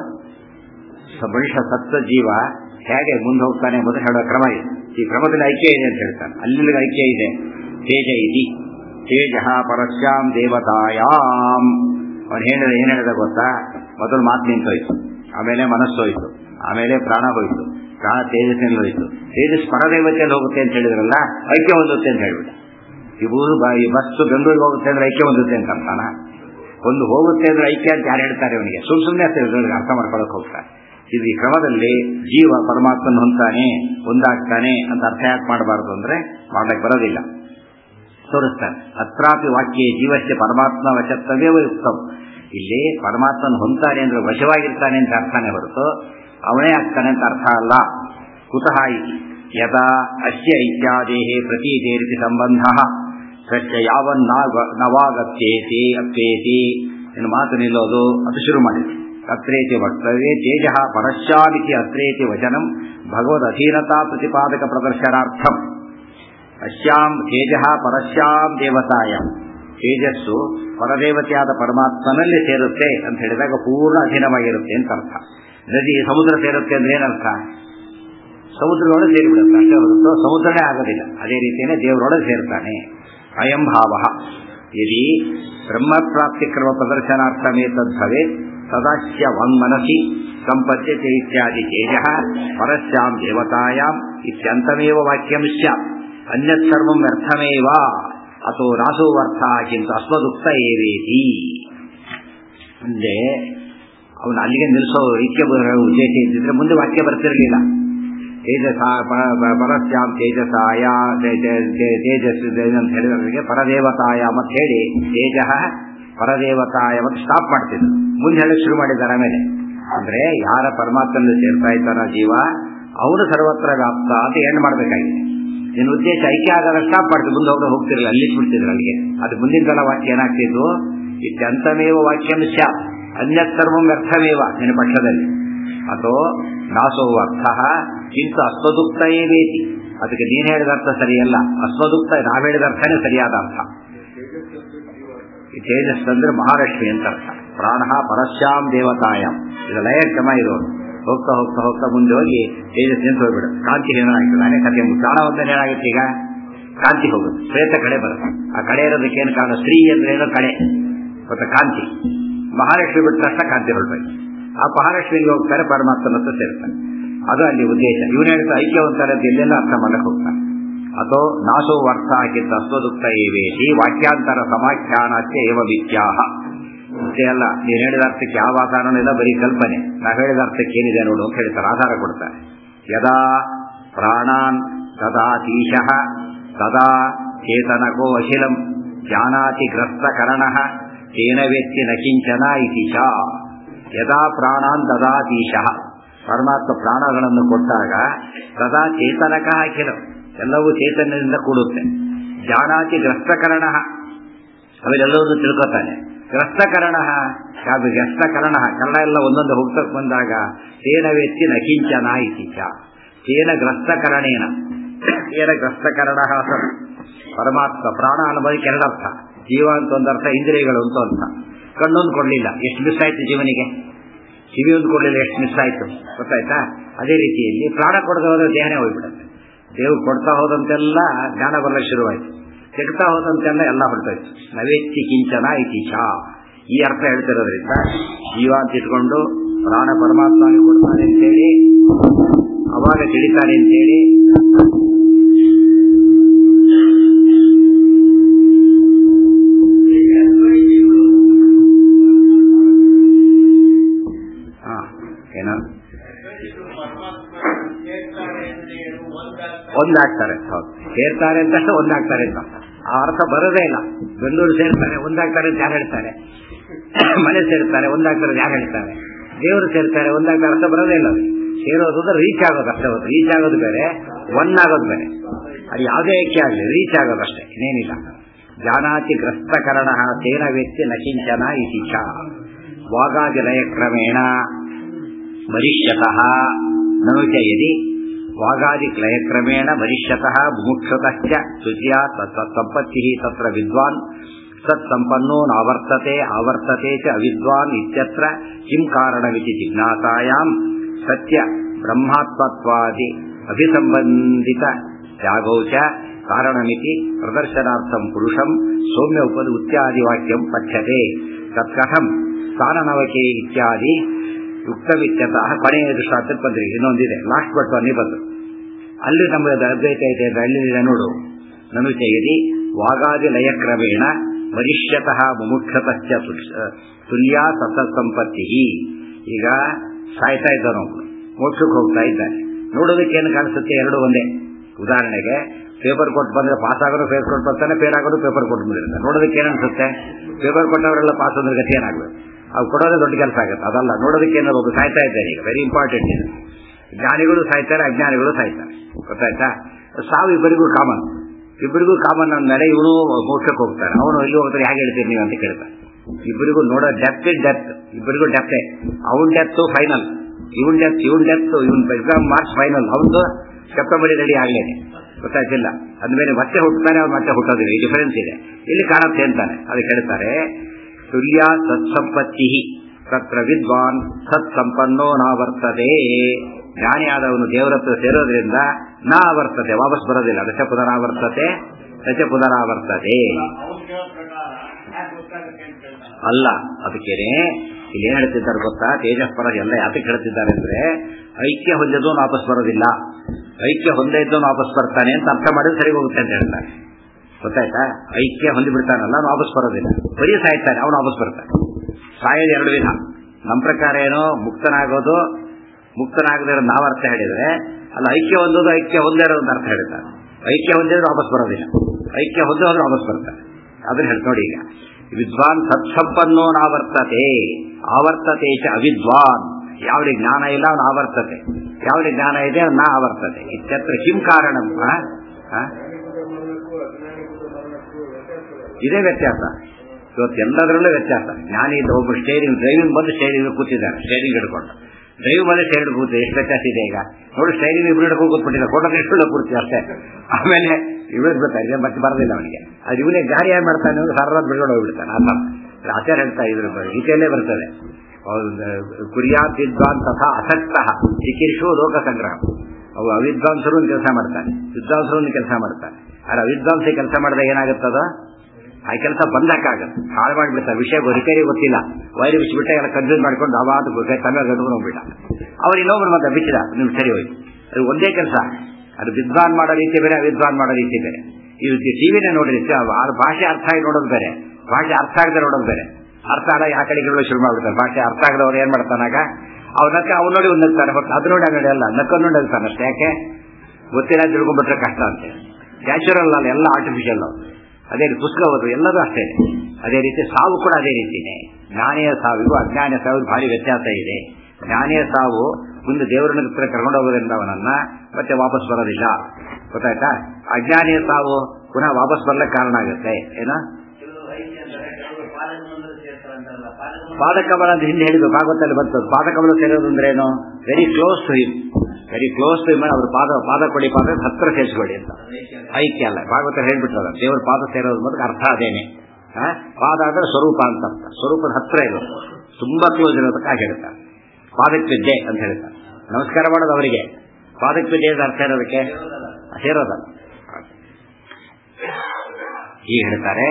ಮನುಷ್ಯ ಸತ್ತ ಜೀವ ಹೇಗೆ ಮುಂದೆ ಹೋಗ್ತಾನೆ ಎಂಬುದು ಹೇಳೋ ಕ್ರಮ ಇದೆ ಈ ಕ್ರಮದಲ್ಲಿ ಐಕ್ಯ ಇದೆ ಅಂತ ಹೇಳ್ತಾನೆ ಅಲ್ಲಿ ಐಕ್ಯ ಇದೆ ತೇಜ ಇದಿ ತೇಜ ಪರಸ್ಯಾಂ ದೇವತಾಯಾಮ್ ಅವನು ಹೇಳಿದ ಏನ್ ಹೇಳಿದ ಗೊತ್ತಾ ಮೊದಲು ಮಾತು ನಿಂತೋಯ್ತು ಆಮೇಲೆ ಮನಸ್ಸು ಹೋಯ್ತು ಆಮೇಲೆ ಪ್ರಾಣ ಹೋಯ್ತು ಪ್ರಾಣ ತೇಜಸ್ಸಿನಲ್ಲಿ ಹೋಯ್ತು ತೇಜಸ್ ಪರದೇವತೆಯಲ್ಲಿ ಹೋಗುತ್ತೆ ಅಂತ ಹೇಳಿದ್ರಲ್ಲ ಐಕ್ಯ ಹೊಂದುತ್ತೆ ಅಂತ ಹೇಳ್ಬಿಟ್ಟು ಇವರು ಈ ಬಸ್ಸು ಬೆಂಗಳೂರಿಗೆ ಹೋಗುತ್ತೆ ಅಂದ್ರೆ ಐಕ್ಯ ಹೊಂದುತ್ತೆ ಅಂತ ಅಂತಾನ ಒಂದು ಹೋಗುತ್ತೆ ಅಂದ್ರೆ ಐಕ್ಯ ಅಂತ ಯಾರು ಹೇಳ್ತಾರೆ ಅವನಿಗೆ ಸುಮ್ ಸುಮ್ಮನೆ ಅರ್ಥ ಮಾಡ್ಕೊಳಕ್ ಹೋಗ್ತಾರೆ ಇದು ಈ ಕ್ರಮದಲ್ಲಿ ಜೀವ ಪರಮಾತ್ಮನ ಹೊಂತಾನೆ ಒಂದಾಗ್ತಾನೆ ಅಂತ ಅರ್ಥ ಯಾಕೆ ಮಾಡಬಾರದು ಅಂದ್ರೆ ಮಾಡಕ್ಕೆ ಬರೋದಿಲ್ಲ ತೋರಿಸ್ತಾನೆ ಅತ್ರಾಪಿ ವಾಕ್ಯ ಜೀವಕ್ಕೆ ಪರಮಾತ್ಮ ವಶತ್ತವೇ ಯುಕ್ತಂ ಇಲ್ಲಿ ಪರಮಾತ್ಮನ ಹೊಂತಾನೆ ಅಂದ್ರೆ ವಶವಾಗಿರ್ತಾನೆ ಅಂತ ಅರ್ಥನೇ ಹೊರತು ಅವನೇ ಆಗ್ತಾನೆ ಅಂತ ಅರ್ಥ ಅಲ್ಲ ಕುತಃ ಇತಿ ಯದಾ ಅಸ್ಯ ಇತ್ಯಾದೇಹೇ ಪ್ರತೀತೇರಿತಿ ಸಂಬಂಧ ಸತ್ಯ ಯಾವನ್ನವಾಗತ್ಯೇತಿ ಅಪ್ಯೇತಿ ಇನ್ನು ಮಾತು ನಿಲ್ಲೋದು ಅದು ಶುರು ಮಾಡಿದೆ ಅತ್ರೇತಿ ವಕ್ತವ್ಯೇ ತೇಜ ಪರಶ್ಯಾಮಿತಿ ಅತ್ರೇತಿ ವಚನಂ ಭಗವದ್ ಅಧೀನತಾ ಪ್ರತಿಪಾದಕ ಪ್ರದರ್ಶನಾರ್ಥಂ ಅಶ್ಯಾಂ ತೇಜ ಪರಶ್ಯಾಂ ದೇವತಾಯ ತೇಜಸ್ಸು ಪರದೇವತೆಯಾದ ಪರಮಾತ್ಮನಲ್ಲಿ ಸೇರುತ್ತೆ ಅಂತ ಹೇಳಿದಾಗ ಪೂರ್ಣ ಅಧೀನವಾಗಿರುತ್ತೆ ಅಂತ ಅರ್ಥ ನದಿ ಸಮುದ್ರ ಸೇರುತ್ತೆ ಅಂದ್ರೆ ಏನರ್ಥ ಸಮುದ್ರದೊಳಗೆ ಸೇರಿಬಿಡುತ್ತೆ ಅಷ್ಟೇ ಹೊರತು ಸಮುದ್ರನೇ ಆಗೋದಿಲ್ಲ ಅದೇ ರೀತಿಯೇ ದೇವರೊಳಗೆ ಸೇರ್ತಾನೆ ಅಯಂ ಭಾವ ಯದಿ ಬ್ರಹ್ಮಪ್ರಾಪ್ತಿ ಕ್ರಮ ಪ್ರದರ್ಶನಾರ್ಥಮೇತದ್ಭವೆ ಸದಾಶ್ಯ ವನ್ಮನಸಿ ಸಂಪದ್ಯತೆ ಇತ್ಯಾದಿ ತೇಜ ಪರಸ್ಯಾಂ ದೇವತಾಯಾಂ ಇತ್ಯಂತಮೇವ ವಾಕ್ಯಂ ಸ್ಯಾತ್ ಅನ್ಯತ್ ಸರ್ವಂ ವ್ಯರ್ಥಮೇವ ಅಥೋ ನಾಸೋವರ್ಥ ಕಿಂತ ಅಸ್ವದುಕ್ತ ಏವೇತಿ ಮುಂದೆ ಅವನು ಅಲ್ಲಿಗೆ ನಿಲ್ಲಿಸೋ ಐಕ್ಯ ಉದ್ದೇಶ ಇದ್ದಿದ್ರೆ ಮುಂದೆ ವಾಕ್ಯ ಬರ್ತಿರಲಿಲ್ಲ ತೇಜಸ ಪರಸ್ಯಾಂ ತೇಜಸಾಯ ತೇಜಸ್ ಅಂತ ಹೇಳಿದವರಿಗೆ ಪರದೇವತಾಯ ಅಂತ ಹೇಳಿ ತೇಜ ಪರದೇವತಾಯ ಮತ್ತು ಸ್ಟಾಪ್ ಮಾಡ್ತಿದ್ರು ಮುಂದೆ ಹೇಳಕ್ ಶುರು ಮಾಡಿದ್ದಾರೆ ಆಮೇಲೆ ಅಂದ್ರೆ ಯಾರ ಪರಮಾತ್ಮನಲ್ಲಿ ಸೇರ್ತಾ ಇದ್ದಾನ ಜೀವ ಅವನು ಸರ್ವತ್ರ ವ್ಯಾಪ್ತ ಅಂತ ಏನು ಮಾಡಬೇಕಾಗಿದೆ ನಿನ್ನ ಉದ್ದೇಶ ಐಕ್ಯ ಆದಾಗ ಸ್ಟಾಪ್ ಮಾಡ್ತೀವಿ ಮುಂದೆ ಹೋಗಿ ಹೋಗ್ತಿರಲಿಲ್ಲ ಅಲ್ಲಿ ಬಿಡ್ತಿದ್ರು ಅಲ್ಲಿಗೆ ಅದು ಮುಂದಿನ ಸಲ ವಾಕ್ಯ ಏನಾಗ್ತಿದ್ದು ಇತ್ಯಂತಮೇವ ವಾಕ್ಯಂ ಸ್ಯಾತ್ ಅನ್ಯತ್ ಸರ್ವಂ ವ್ಯರ್ಥಮೇವ ನಿನ್ನ ಪಕ್ಷದಲ್ಲಿ ಅಥವಾ ನಾಸೋ ಅರ್ಥ ಕಿಂತ ಅಸ್ವದುಕ್ತ ಏವೇತಿ ಅದಕ್ಕೆ ನೀನು ಹೇಳಿದ ಅರ್ಥ ಸರಿಯಲ್ಲ ಅಸ್ವದುಕ್ತ ನಾವು ಹೇಳಿದ ಅರ್ಥನೇ ಸರಿಯಾದ ಅರ್ಥ ಈ ತೇಜಸ್ ಅಂದ್ರೆ ಮಹಾಲಕ್ಷ್ಮಿ ಅಂತ ಅರ್ಥ ಪ್ರಾಣ ಪರಶ್ಯಾಂ ದೇವತಾಯಂ ಇದು ಲಯ ಕ್ರಮ ಇರೋದು ಹೋಗ್ತಾ ಹೋಗ್ತಾ ಹೋಗ್ತಾ ಮುಂದೆ ಹೋಗಿ ತೇಜಸ್ ನಿಂತು ಹೋಗ್ಬಿಡು ಕಾಂತಿ ಏನಾಗ್ತದೆ ಅನೇ ಕಥೆ ಪ್ರಾಣ ಒಂದೇ ಏನಾಗುತ್ತೆ ಈಗ ಕಾಂತಿ ಹೋಗುತ್ತೆ ಶ್ವೇತ ಕಡೆ ಬರುತ್ತೆ ಆ ಕಡೆ ಇರೋದಕ್ಕೆ ಏನು ಕಾರಣ ಸ್ತ್ರೀ ಅಂದ್ರೆ ಏನೋ ಕಡೆ ಮತ್ತೆ ಕಾಂತಿ ಮಹಾಲಕ್ಷ್ಮಿ ಬಿಟ್ಟ ತಕ್ಷಣ ಕಾಂತಿ ಹೊರಡ್ಬೇಕು ಆ ಮಹಾಲಕ್ಷ್ಮಿಗೆ ಹೋಗ್ತಾರೆ ಪರಮಾತ್ಮನ ಹತ್ರ ಸೇರ್ತಾರೆ ಅದು ಅಲ್ಲಿ ಉದ್ದೇಶ ಇವನು ಹೇಳ್ತಾ ಐಕ್ಯವಂತರ ಎಲ್ಲೆಲ್ಲ ಅರ್ಥ ಮಾಡಕ್ ಹೋಗ್ತಾನೆ ಅಥವಾ ನಾಸೋ ಅರ್ಥ ಆಗಿದ್ದ ಅಸ್ವದುಕ್ತ ಏವೇತಿ ವಾಕ್ಯಾಂತರ ಸಮಾಖ್ಯಾನಕ್ಕೆ ಏವ ವಿದ್ಯಾಹ ಅಷ್ಟೇ ಅಲ್ಲ ನೀನು ಹೇಳಿದ ಅರ್ಥಕ್ಕೆ ಯಾವ ಆಧಾರನೂ ಇಲ್ಲ ಬರೀ ಕಲ್ಪನೆ ನಾವು ಹೇಳಿದ ಅರ್ಥಕ್ಕೆ ಏನಿದೆ ನೋಡು ಅಂತ ಹೇಳ್ತಾರೆ ಆಧಾರ ಕೊಡ್ತಾರೆ ಯದಾ ಪ್ರಾಣಾನ್ ತದಾತೀಶಃ ತದಾ ಚೇತನಕೋ ಅಖಿಲಂ ಜಾನಾತಿ ಗ್ರಸ್ತಕರಣ ತೇನ ವ್ಯಕ್ತಿ ನ ಕಿಂಚನ ಇತಿ ಚ ಯದಾ ಪ್ರಾಣಾನ್ ದದಾತೀಶಃ ಪರಮಾತ್ಮ ಪ್ರಾಣಗಳನ್ನು ಕೊಟ್ಟಾಗ ಸದಾ ಚೇತನಕ ಅಖಿಲ ಎಲ್ಲವೂ ಚೈತನ್ಯದಿಂದ ಕೂಡುತ್ತೆ ಜಾನಾತಿ ಗ್ರಸ್ತಕರಣ ಅವೆಲ್ಲವನ್ನು ತಿಳ್ಕೊತಾನೆ ಗ್ರಸ್ತಕರಣ ಅದು ಗ್ರಸ್ತಕರಣ ಕರಣ ಎಲ್ಲ ಒಂದೊಂದು ಹೋಗ್ತಕ್ಕೆ ಬಂದಾಗ ತೇನ ವ್ಯಕ್ತಿ ನಕಿಂಚನ ಇತಿಚ ತೇನ ಗ್ರಸ್ತಕರಣೇನ ತೇನ ಗ್ರಸ್ತಕರಣ ಪರಮಾತ್ಮ ಪ್ರಾಣ ಅನ್ನೋದಕ್ಕೆ ಎರಡರ್ಥ ಜೀವ ಅಂತ ಒಂದರ್ಥ ಇಂದ್ರಿಯಗಳು ಅಂತ ಅರ್ಥ ಕಣ್ಣೊಂದು ಕೊಡಲಿಲ್ಲ ಎಷ್ಟು ಮಿಸ್ ಆಯ್ತು ಜೀವನಿಗೆ ಕಿವಿ ಒಂದು ಕೊಡಲಿಲ್ಲ ಎಷ್ಟು ಮಿಸ್ ಆಯ್ತು ಗೊತ್ತಾಯ್ತಾ ಅದೇ ರೀತಿಯಲ್ಲಿ ಪ್ರಾಣ ಕೊಡದೆ ಹೋದ್ರೆ ದೇಹನೇ ಹೋಗ್ಬಿಡುತ್ತೆ ದೇವ್ರು ಕೊಡ್ತಾ ಹೋದಂತೆಲ್ಲ ಜ್ಞಾನ ಬರಲಿಕ್ಕೆ ಶುರುವಾಯಿತು ಕೆಡ್ತಾ ಹೋದಂತೆಲ್ಲ ಎಲ್ಲ ಹೊರಟೋಯ್ತು ನವೇತ್ತಿ ಕಿಂಚನ ಇತೀಚ ಈ ಅರ್ಥ ಹೇಳ್ತಿರೋದ್ರಿಂದ ಜೀವ ಅಂತ ಇಟ್ಕೊಂಡು ಪ್ರಾಣ ಪರಮಾತ್ಮನಿಗೆ ಕೊಡ್ತಾನೆ ಅಂತೇಳಿ ಅವಾಗ ತಿಳಿತಾನೆ ಅಂತೇಳಿ ಹಾ ಏನೋ ಒಂದಾಗ್ತಾರೆ ಹೌದು ಸೇರ್ತಾರೆ ಅಂತ ಒಂದಾಗ್ತಾರೆ ಅಂತ ಆ ಅರ್ಥ ಬರೋದೇ ಇಲ್ಲ ಬೆಂಗಳೂರು ಸೇರ್ತಾರೆ ಒಂದಾಗ್ತಾರೆ ಅಂತ ಯಾರು ಹೇಳ್ತಾರೆ ಮನೆ ಸೇರ್ತಾರೆ ಒಂದಾಗ್ತಾರೆ ಅಂತ ಯಾರು ಹೇಳ್ತಾರೆ ದೇವರು ಸೇರ್ತಾರೆ ಒಂದಾಗ್ತಾರೆ ಅರ್ಥ ಬರೋದೇ ಇಲ್ಲ ಅದು ಸೇರೋದು ರೀಚ್ ಆಗೋದು ಅಷ್ಟೇ ಹೊತ್ತು ರೀಚ್ ಆಗೋದು ಬೇರೆ ಒನ್ ಆಗೋದು ಬೇರೆ ಅದು ಯಾವುದೇ ಏಕೆ ಆಗಲಿ ರೀಚ್ ಆಗೋದು ಅಷ್ಟೇ ಇನ್ನೇನಿಲ್ಲ ಜಾನಾತಿ ಗ್ರಸ್ತಕರಣ ತೇನ ವ್ಯಕ್ತಿ ನಕಿಂಚನ ಇತಿಚ ವಾಗಾದಿಲಯ ಕ್ರಮೇಣ ಮರಿಷ್ಯತಃ ನನುಚಯದಿ ವಾಗಾದಿಕ್ಲಯಕ್ರಮೇಣ ಮರಿಷ್ಯತಃ ಮುಮುಕ್ಷತಶ್ಚ ಶುಚಿಯ ಸಂಪತ್ತಿ ತತ್ರ ವಿದ್ವಾನ್ ಸತ್ಸಂಪನ್ನೋ ನಾವರ್ತತೆ ಆವರ್ತತೆ ಚ ಅವಿದ್ವಾನ್ ಇತ್ಯತ್ರ ಕಿಂ ಕಾರಣವಿತಿ ಜಿಜ್ಞಾಸಾಯಾಂ ಸತ್ಯ ಬ್ರಹ್ಮಾತ್ಮತ್ವಾದಿ ಅಭಿಸಂಬಂಧಿತ ತ್ಯಾಗೌ ಚ ಕಾರಣಮಿತಿ ಪ್ರದರ್ಶನಾರ್ಥಂ ಪುರುಷಂ ಸೌಮ್ಯ ಉಪದ ಇತ್ಯಾದಿ ವಾಕ್ಯಂ ಪಠ್ಯತೆ ತತ್ಕಥಂ ಸ್ಥಾನನವಕೆ ಇತ್ಯಾದಿ ಯುಕ್ತವಿತ್ಯತಃ ಕೊನೆಯ ದೃಷ್ಟಾಂತಕ್ಕೆ ಬಂದ್ರಿ ಇನ್ನೊಂದಿದೆ ಲಾಸ್ಟ್ ಬಟ್ ಅನ್ನಿ ಬಂದು ಅಲ್ಲಿ ನಮಗೆ ಅದ್ವೈತ ಇದೆ ಅಂದ್ರೆ ಅಲ್ಲಿದೆ ನೋಡು ನನುಚಯದಿ ವಾಗಾದಿ ಲಯಕ್ರಮೇಣ ವರಿಷ್ಯತಃ ಮುಮುಕ್ಷತಶ್ಚ ತುಲ್ಯ ಸತ್ಸಂಪತ್ತಿ ಈಗ ಸಾಯ್ತಾ ಇದ್ದಾನು ಮೋಕ್ಷಕ್ಕೆ ಹೋಗ್ತಾ ಇದ್ದಾನೆ ನೋಡೋದಕ್ಕೇನು ಕಾಣಿಸುತ್ತೆ ಎರಡು ಒಂದೇ ಉದಾಹರಣೆಗೆ ಪೇಪರ್ ಕೊಟ್ಟು ಬಂದ್ರೆ ಪಾಸ್ ಆಗೋದು ಪೇಪರ್ ಕೊಟ್ಟು ಬರ್ತಾನೆ ಫೇಲ್ ಆಗೋದು ಪೇಪರ್ ಕೊಟ್ಟು ಬಂದಿರ್ತಾನೆ ನೋಡೋದಕ್ಕೆ ಏನು ಅನ್ಸುತ್ತೆ ಪೇಪರ್ ಕೊಟ್ಟವರೆಲ್ಲ ಪಾಸ್ ಅಂದ್ರೆ ಗತಿ ಏನಾಗಬೇಕು ಅವು ಕೊಡೋದೇ ದೊಡ್ಡ ಕೆಲಸ ಆಗುತ್ತೆ ಅದಲ್ಲ ನೋಡೋದಕ್ಕೆ ಏನೋ ಒಬ್ಬ ಸಾಯ್ತಾ ಇದ್ದಾನೆ ಈಗ ವೆರಿ ಇಂಪಾರ್ಟೆಂಟ್ ಇದು ಜ್ಞಾನಿಗಳು ಸಾಯ್ತಾರೆ ಅಜ್ಞಾನಿಗಳು ಸಾಯ್ತಾರೆ ಗೊತ್ತಾಯ್ತಾ ಸಾವು ಇಬ್ಬರಿಗೂ ಕಾಮನ್ ಇಬ್ಬರಿಗೂ ಕಾಮನ್ ಅಂದ್ಮೇಲೆ ಇವನು ಮೋಕ್ಷಕ್ಕೆ ಹೋಗ್ತಾನೆ ಅವನು ಇಲ್ಲಿ ಹೋಗ್ತಾರೆ ಹೇಗೆ ಹೇಳ್ತೀರಿ ನೀವು ಅಂತ ಕೇಳ್ತಾರೆ ಇಬ್ಬರಿಗೂ ನೋಡೋ ಡೆಪ್ತ್ ಇಸ್ ಡೆಪ್ತ್ ಇಬ್ಬರಿಗೂ ಡೆಪ್ತೆ ಅವನ್ ಡೆಪ್ತ್ ಫೈನಲ್ ಇವನ್ ಡೆಪ್ತ್ ಇವನ್ ಡೆಪ್ತ್ ಇವನ್ ಎಕ್ಸಾಮ್ ಮಾರ್ಕ್ಸ್ ಫೈನಲ್ ಅವನು ಸೆಪ್ಟೆಂಬರ್ ರೆಡಿ ಆಗಲೇನೆ ಗೊತ್ತಾಯ್ತಿಲ್ಲ ಅಂದ್ಮೇಲೆ ಮತ್ತೆ ಹುಟ್ಟುತ್ತಾನೆ ಅವ್ರು ಮತ್ತೆ ಹುಟ್ಟೋದಿಲ್ಲ ಈ ಡಿಫರೆನ್ಸ್ ಇದೆ ಇಲ್ಲಿ ಕಾಣುತ್ತೆ ಅಂತಾನೆ ಅದಕ್ಕೆ ಹೇಳ್ತಾರೆ ತುಲ್ಯ ಸತ್ಸಂಪತ್ತಿ ತತ್ರ ವಿದ್ವಾನ್ ಸತ್ಸಂಪನ್ನೋ ನಾವರ್ತದೆ ಜ್ಞಾನಿಯಾದವನು ದೇವರತ್ರ ಸೇರೋದ್ರಿಂದ ನಾ ವರ್ತತೆ ವಾಪಸ್ ಬರೋದಿಲ್ಲ ದಶ ಪುನರಾವರ್ತತೆ ದಶ ಪುನರಾವರ್ತತೆ ಅಲ್ಲ ಅದಕ್ಕೇನೆ ಇಲ್ಲಿ ಏನ್ ಹೇಳ್ತಿದ್ದಾರೆ ಗೊತ್ತಾ ತೇಜಸ್ಪರ ಎಲ್ಲ ಯಾತಕ್ಕೆ ಹೇಳ್ತಿದ್ದಾರೆ ಅಂದ್ರೆ ಐಕ್ಯ ಹೊಂದಿದ್ದವನು ವಾಪಸ್ ಬರೋದಿಲ್ಲ ಐಕ್ಯ ಹೊಂದೇ ಇದ್ದವನು ವಾಪಸ್ ಬರ್ತಾನೆ ಅಂತ ಅರ್ಥ ಮಾಡಿದ್ರೆ ಸರಿ ಹೋಗುತ್ತೆ ಅಂತ ಹೇಳ್ತಾರೆ ಗೊತ್ತಾಯ್ತಾ ಐಕ್ಯ ಹೊಂದಿ ಬಿಡ್ತಾನಲ್ಲ ಅವ್ನು ವಾಪಸ್ ಬರೋದಿಲ್ಲ ಬರೀ ಸಾಯ್ತಾನೆ ಅವನು ವಾಪಸ್ ಬರ್ತಾನೆ ಸಾಯೋದು ಎರಡು ವಿಧ ನಮ್ಮ ಪ್ರಕಾರ ಏನೋ ಮುಕ್ತನಾಗೋದು ಮುಕ್ತನಾಗದೇ ಇರೋ ನಾವು ಅರ್ಥ ಹೇಳಿದ್ರೆ ಅಲ್ಲ ಐಕ್ಯ ಹೊಂದೋದು ಐಕ್ಯ ಹೊಂದೇ ಇರೋದು ಅರ್ಥ ಹೇಳ್ತಾರೆ ಐಕ್ಯ ಹೊಂದಿದ್ರೆ ವಾಪಸ್ ಬರೋದಿಲ್ಲ ಐಕ್ಯ ಹೊಂದೋದ್ರೆ ವಾಪಸ್ ಬರ್ತಾರೆ ಅದನ್ನ ಹೇಳಿ ನೋಡಿ ಈಗ ವಿದ್ವಾನ್ ಸತ್ಸಂಪನ್ನೋ ನಾವರ್ತತೆ ಆವರ್ತತೆ ಚ ಅವಿದ್ವಾನ್ ಯಾವ್ರಿಗೆ ಜ್ಞಾನ ಇಲ್ಲ ಅವನು ಆವರ್ತತೆ ಯಾವ್ರಿಗೆ ಜ್ಞಾನ ಇದೆ ನಾ ಆವರ್ತತೆ ಇತ್ಯತ್ರ ಕಿಂ ಕಾರಣ ಇದೇ ವ್ಯತ್ಯಾಸ ಇವತ್ತೆಲ್ಲದರಲ್ಲೂ ವ್ಯತ್ಯಾಸ ಜ್ಞಾನಿ ಇದ್ದ ಒಬ್ಬ ಸ್ಟೇರಿಂಗ್ ಡ್ರೈವಿಂಗ್ ಬಂದು ಸ್ಟೇರಿಂಗ್ ಕೂತಿದ್ದಾನೆ ಸ್ಟೇರಿಂಗ್ ಹಿಡ್ಕೊಂಡು ಡ್ರೈವ್ ಬಂದು ಸ್ಟೇರಿಂಗ್ ಕೂತು ಎಷ್ಟು ವ್ಯತ್ಯಾಸ ಇದೆ ಈಗ ನೋಡಿ ಸ್ಟೈರಿಂಗ್ ಇಬ್ರು ಹಿಡ್ಕೊಂಡು ಕೂತ್ಬಿಟ್ಟಿದ್ದಾರೆ ಫೋಟೋ ಎಷ್ಟು ಕೂರ್ತಿ ಅಷ್ಟೇ ಆಮೇಲೆ ಇವ್ರು ಬಿಡ್ತಾರೆ ಮತ್ತೆ ಬರೋದಿಲ್ಲ ಅವನಿಗೆ ಅದು ಇವನೇ ಗಾಡಿ ಏನ್ ಮಾಡ್ತಾನೆ ಅಂದ್ರೆ ಸರ್ರಾತ್ ಬಿಡ್ಕೊಂಡು ಹೋಗ್ಬಿಡ್ತಾನೆ ಆತ ಆಚಾರ ಹೇಳ್ತಾ ಇದ್ರ ಗೀತೆಯಲ್ಲೇ ಬರ್ತದೆ ಕುರಿಯಾತ್ ವಿದ್ವಾನ್ ತಥಾ ಅಸಕ್ತ ಚಿಕಿತ್ಸು ಲೋಕ ಸಂಗ್ರಹ ಅವು ಅವಿದ್ವಾಂಸರು ಒಂದು ಕೆಲಸ ಮಾಡ್ತಾನೆ ವಿದ್ವಾಂಸರು ಒಂದು ಕೆಲಸ ಮಾಡ್ತಾನೆ ಆದ್ರೆ ಅವಿದ್ವಾಂಸ ಕೆಲಸ ಮಾಡಿದಾಗ ಏನಾಗುತ್ತದ ಆ ಕೆಲಸ ಬಂದಕ್ಕಾಗತ್ತೆ ಹಾಳು ಮಾಡಿಬಿಡ್ತಾರೆ ವಿಷಯ ರಿಪೇರಿ ಗೊತ್ತಿಲ್ಲ ವೈರ್ ಬಿಚ್ಚಿಬಿಟ್ಟೆ ಎಲ್ಲ ಕನ್ಫ್ಯೂಸ್ ಮಾಡ್ಕೊಂಡು ಅವಾದ ತಮಿಳು ಗಡ್ಕೊಂಡು ಹೋಗ್ಬಿಟ್ಟ ಅವ್ರು ಇನ್ನೊಬ್ರು ಮತ್ತೆ ಬಿಚ್ಚಿದ ನಿಮ್ಗೆ ಸರಿ ಹೋಯ್ತು ಅದು ಒಂದೇ ಕೆಲಸ ಅದು ವಿದ್ವಾನ್ ಮಾಡೋ ರೀತಿ ಬೇರೆ ಅವಿದ್ವಾನ್ ಮಾಡೋ ರೀತಿ ಬೇರೆ ಇದು ಟಿವಿನೇ ನೋಡ್ರಿ ಅದು ಭಾಷೆ ಅರ್ಥ ಆಗಿ ನೋಡೋದು ಬೇರೆ ಭಾಷೆ ಅರ್ಥ ಆಗದೆ ನೋಡೋದು ಬೇರೆ ಅರ್ಥ ಆದ ಆ ಕಡೆಗಳು ಶುರು ಮಾಡ್ಬಿಡ್ತಾರೆ ಭಾಷೆ ಅರ್ಥ ಆಗದವ್ರು ಏನ್ ಮಾಡ್ತಾನಾಗ ಅವನಕ್ಕೆ ಅವ್ನು ನೋಡಿ ಒಂದು ನಗ್ತಾನೆ ಬಟ್ ಅದು ನೋಡಿ ನೋಡಿ ಅಲ್ಲ ನಕ್ಕೊಂಡು ನೋಡಿ ನಗ್ತಾನೆ ಅಷ್ಟೇ ಯಾಕೆ ಗೊತ್ತಿಲ್ಲ ತಿಳ್ಕೊಂಡ್ಬಿಟ್ರೆ ಕಷ್ಟ ಅಂತ ನ್ಯಾಚುರಲ್ ಅಲ್ಲ ಎಲ್ಲ ಆರ್ಟಿಫಿಷಿಯಲ್ ಅದೇ ರೀತಿ ಪುಸ್ತಕ ಓದು ಎಲ್ಲದೂ ಅಷ್ಟೇ ಅದೇ ರೀತಿ ಸಾವು ಕೂಡ ಅದೇ ರೀತಿನೇ ಜ್ಞಾನಿಯ ಸಾವಿಗೂ ಅಜ್ಞಾನಿಯ ಸಾವಿಗೂ ಭಾರಿ ವ್ಯತ್ಯಾಸ ಇದೆ ಜ್ಞಾನಿಯ ಸಾವು ಮುಂದೆ ದೇವರನ್ನ ಹತ್ರ ಕರ್ಕೊಂಡು ಹೋಗೋದ್ರಿಂದ ಅವನನ್ನ ಮತ್ತೆ ವಾಪಸ್ ಬರೋದಿಲ್ಲ ಗೊತ್ತಾಯ್ತಾ ಅಜ್ಞಾನಿಯ ತಾವು ಪುನಃ ವಾಪಸ್ ಬರ್ಲಿಕ್ಕೆ ಕಾರಣ ಆಗುತ್ತೆ ಏನೋ ಪಾದಕಮಲ ಅಂತ ಹಿಂದೆ ಹೇಳಿದ್ರು ಭಾಗವತಲ್ಲಿ ಬರ್ತದೆ ಪಾದಕಮಲ ಸೇರೋದು ಅಂದ್ರೆ ಏನು very close to him very close to him ಅವ್ರ ಪಾದ ಪಾದ ಕೊಡಿ ಪಾದ ಹತ್ರ ಸೇರಿಸ್ಕೊಳ್ಳಿ ಅಂತ ಐಕ್ಯ ಅಲ್ಲ ಭಾಗವತ ಹೇಳ್ಬಿಟ್ರಲ್ಲ ದೇವರ ಪಾದ ಸೇರೋದು ಮೊದಲು ಅರ್ಥ ಅದೇನೆ ಆ, ಪಾದ ಅಂದ್ರೆ ಸ್ವರೂಪ ಅಂತ ಅರ್ಥ ಸ್ವರೂಪದ ಹತ್ರ ಇರೋದು ತುಂಬಾ ಕ್ಲೋಸ್ ಇರೋದಕ್ಕಾಗಿ ಹೇಳ್ತಾರೆ ಪಾದಕ್ಕೆ ಜೆ ಅಂತ ಹೇಳ್ತಾರೆ ನಮಸ್ಕಾರ ಮಾಡೋದು ಅವರಿಗೆ ಪಾದಕ್ಕೆ ಜೆ ಅಂತ ಅರ್ಥ ಇರೋದಕ್ಕೆ ಸೇರೋದಲ್ಲ ಹೀಗೆ ಹೇಳ್ತಾರೆ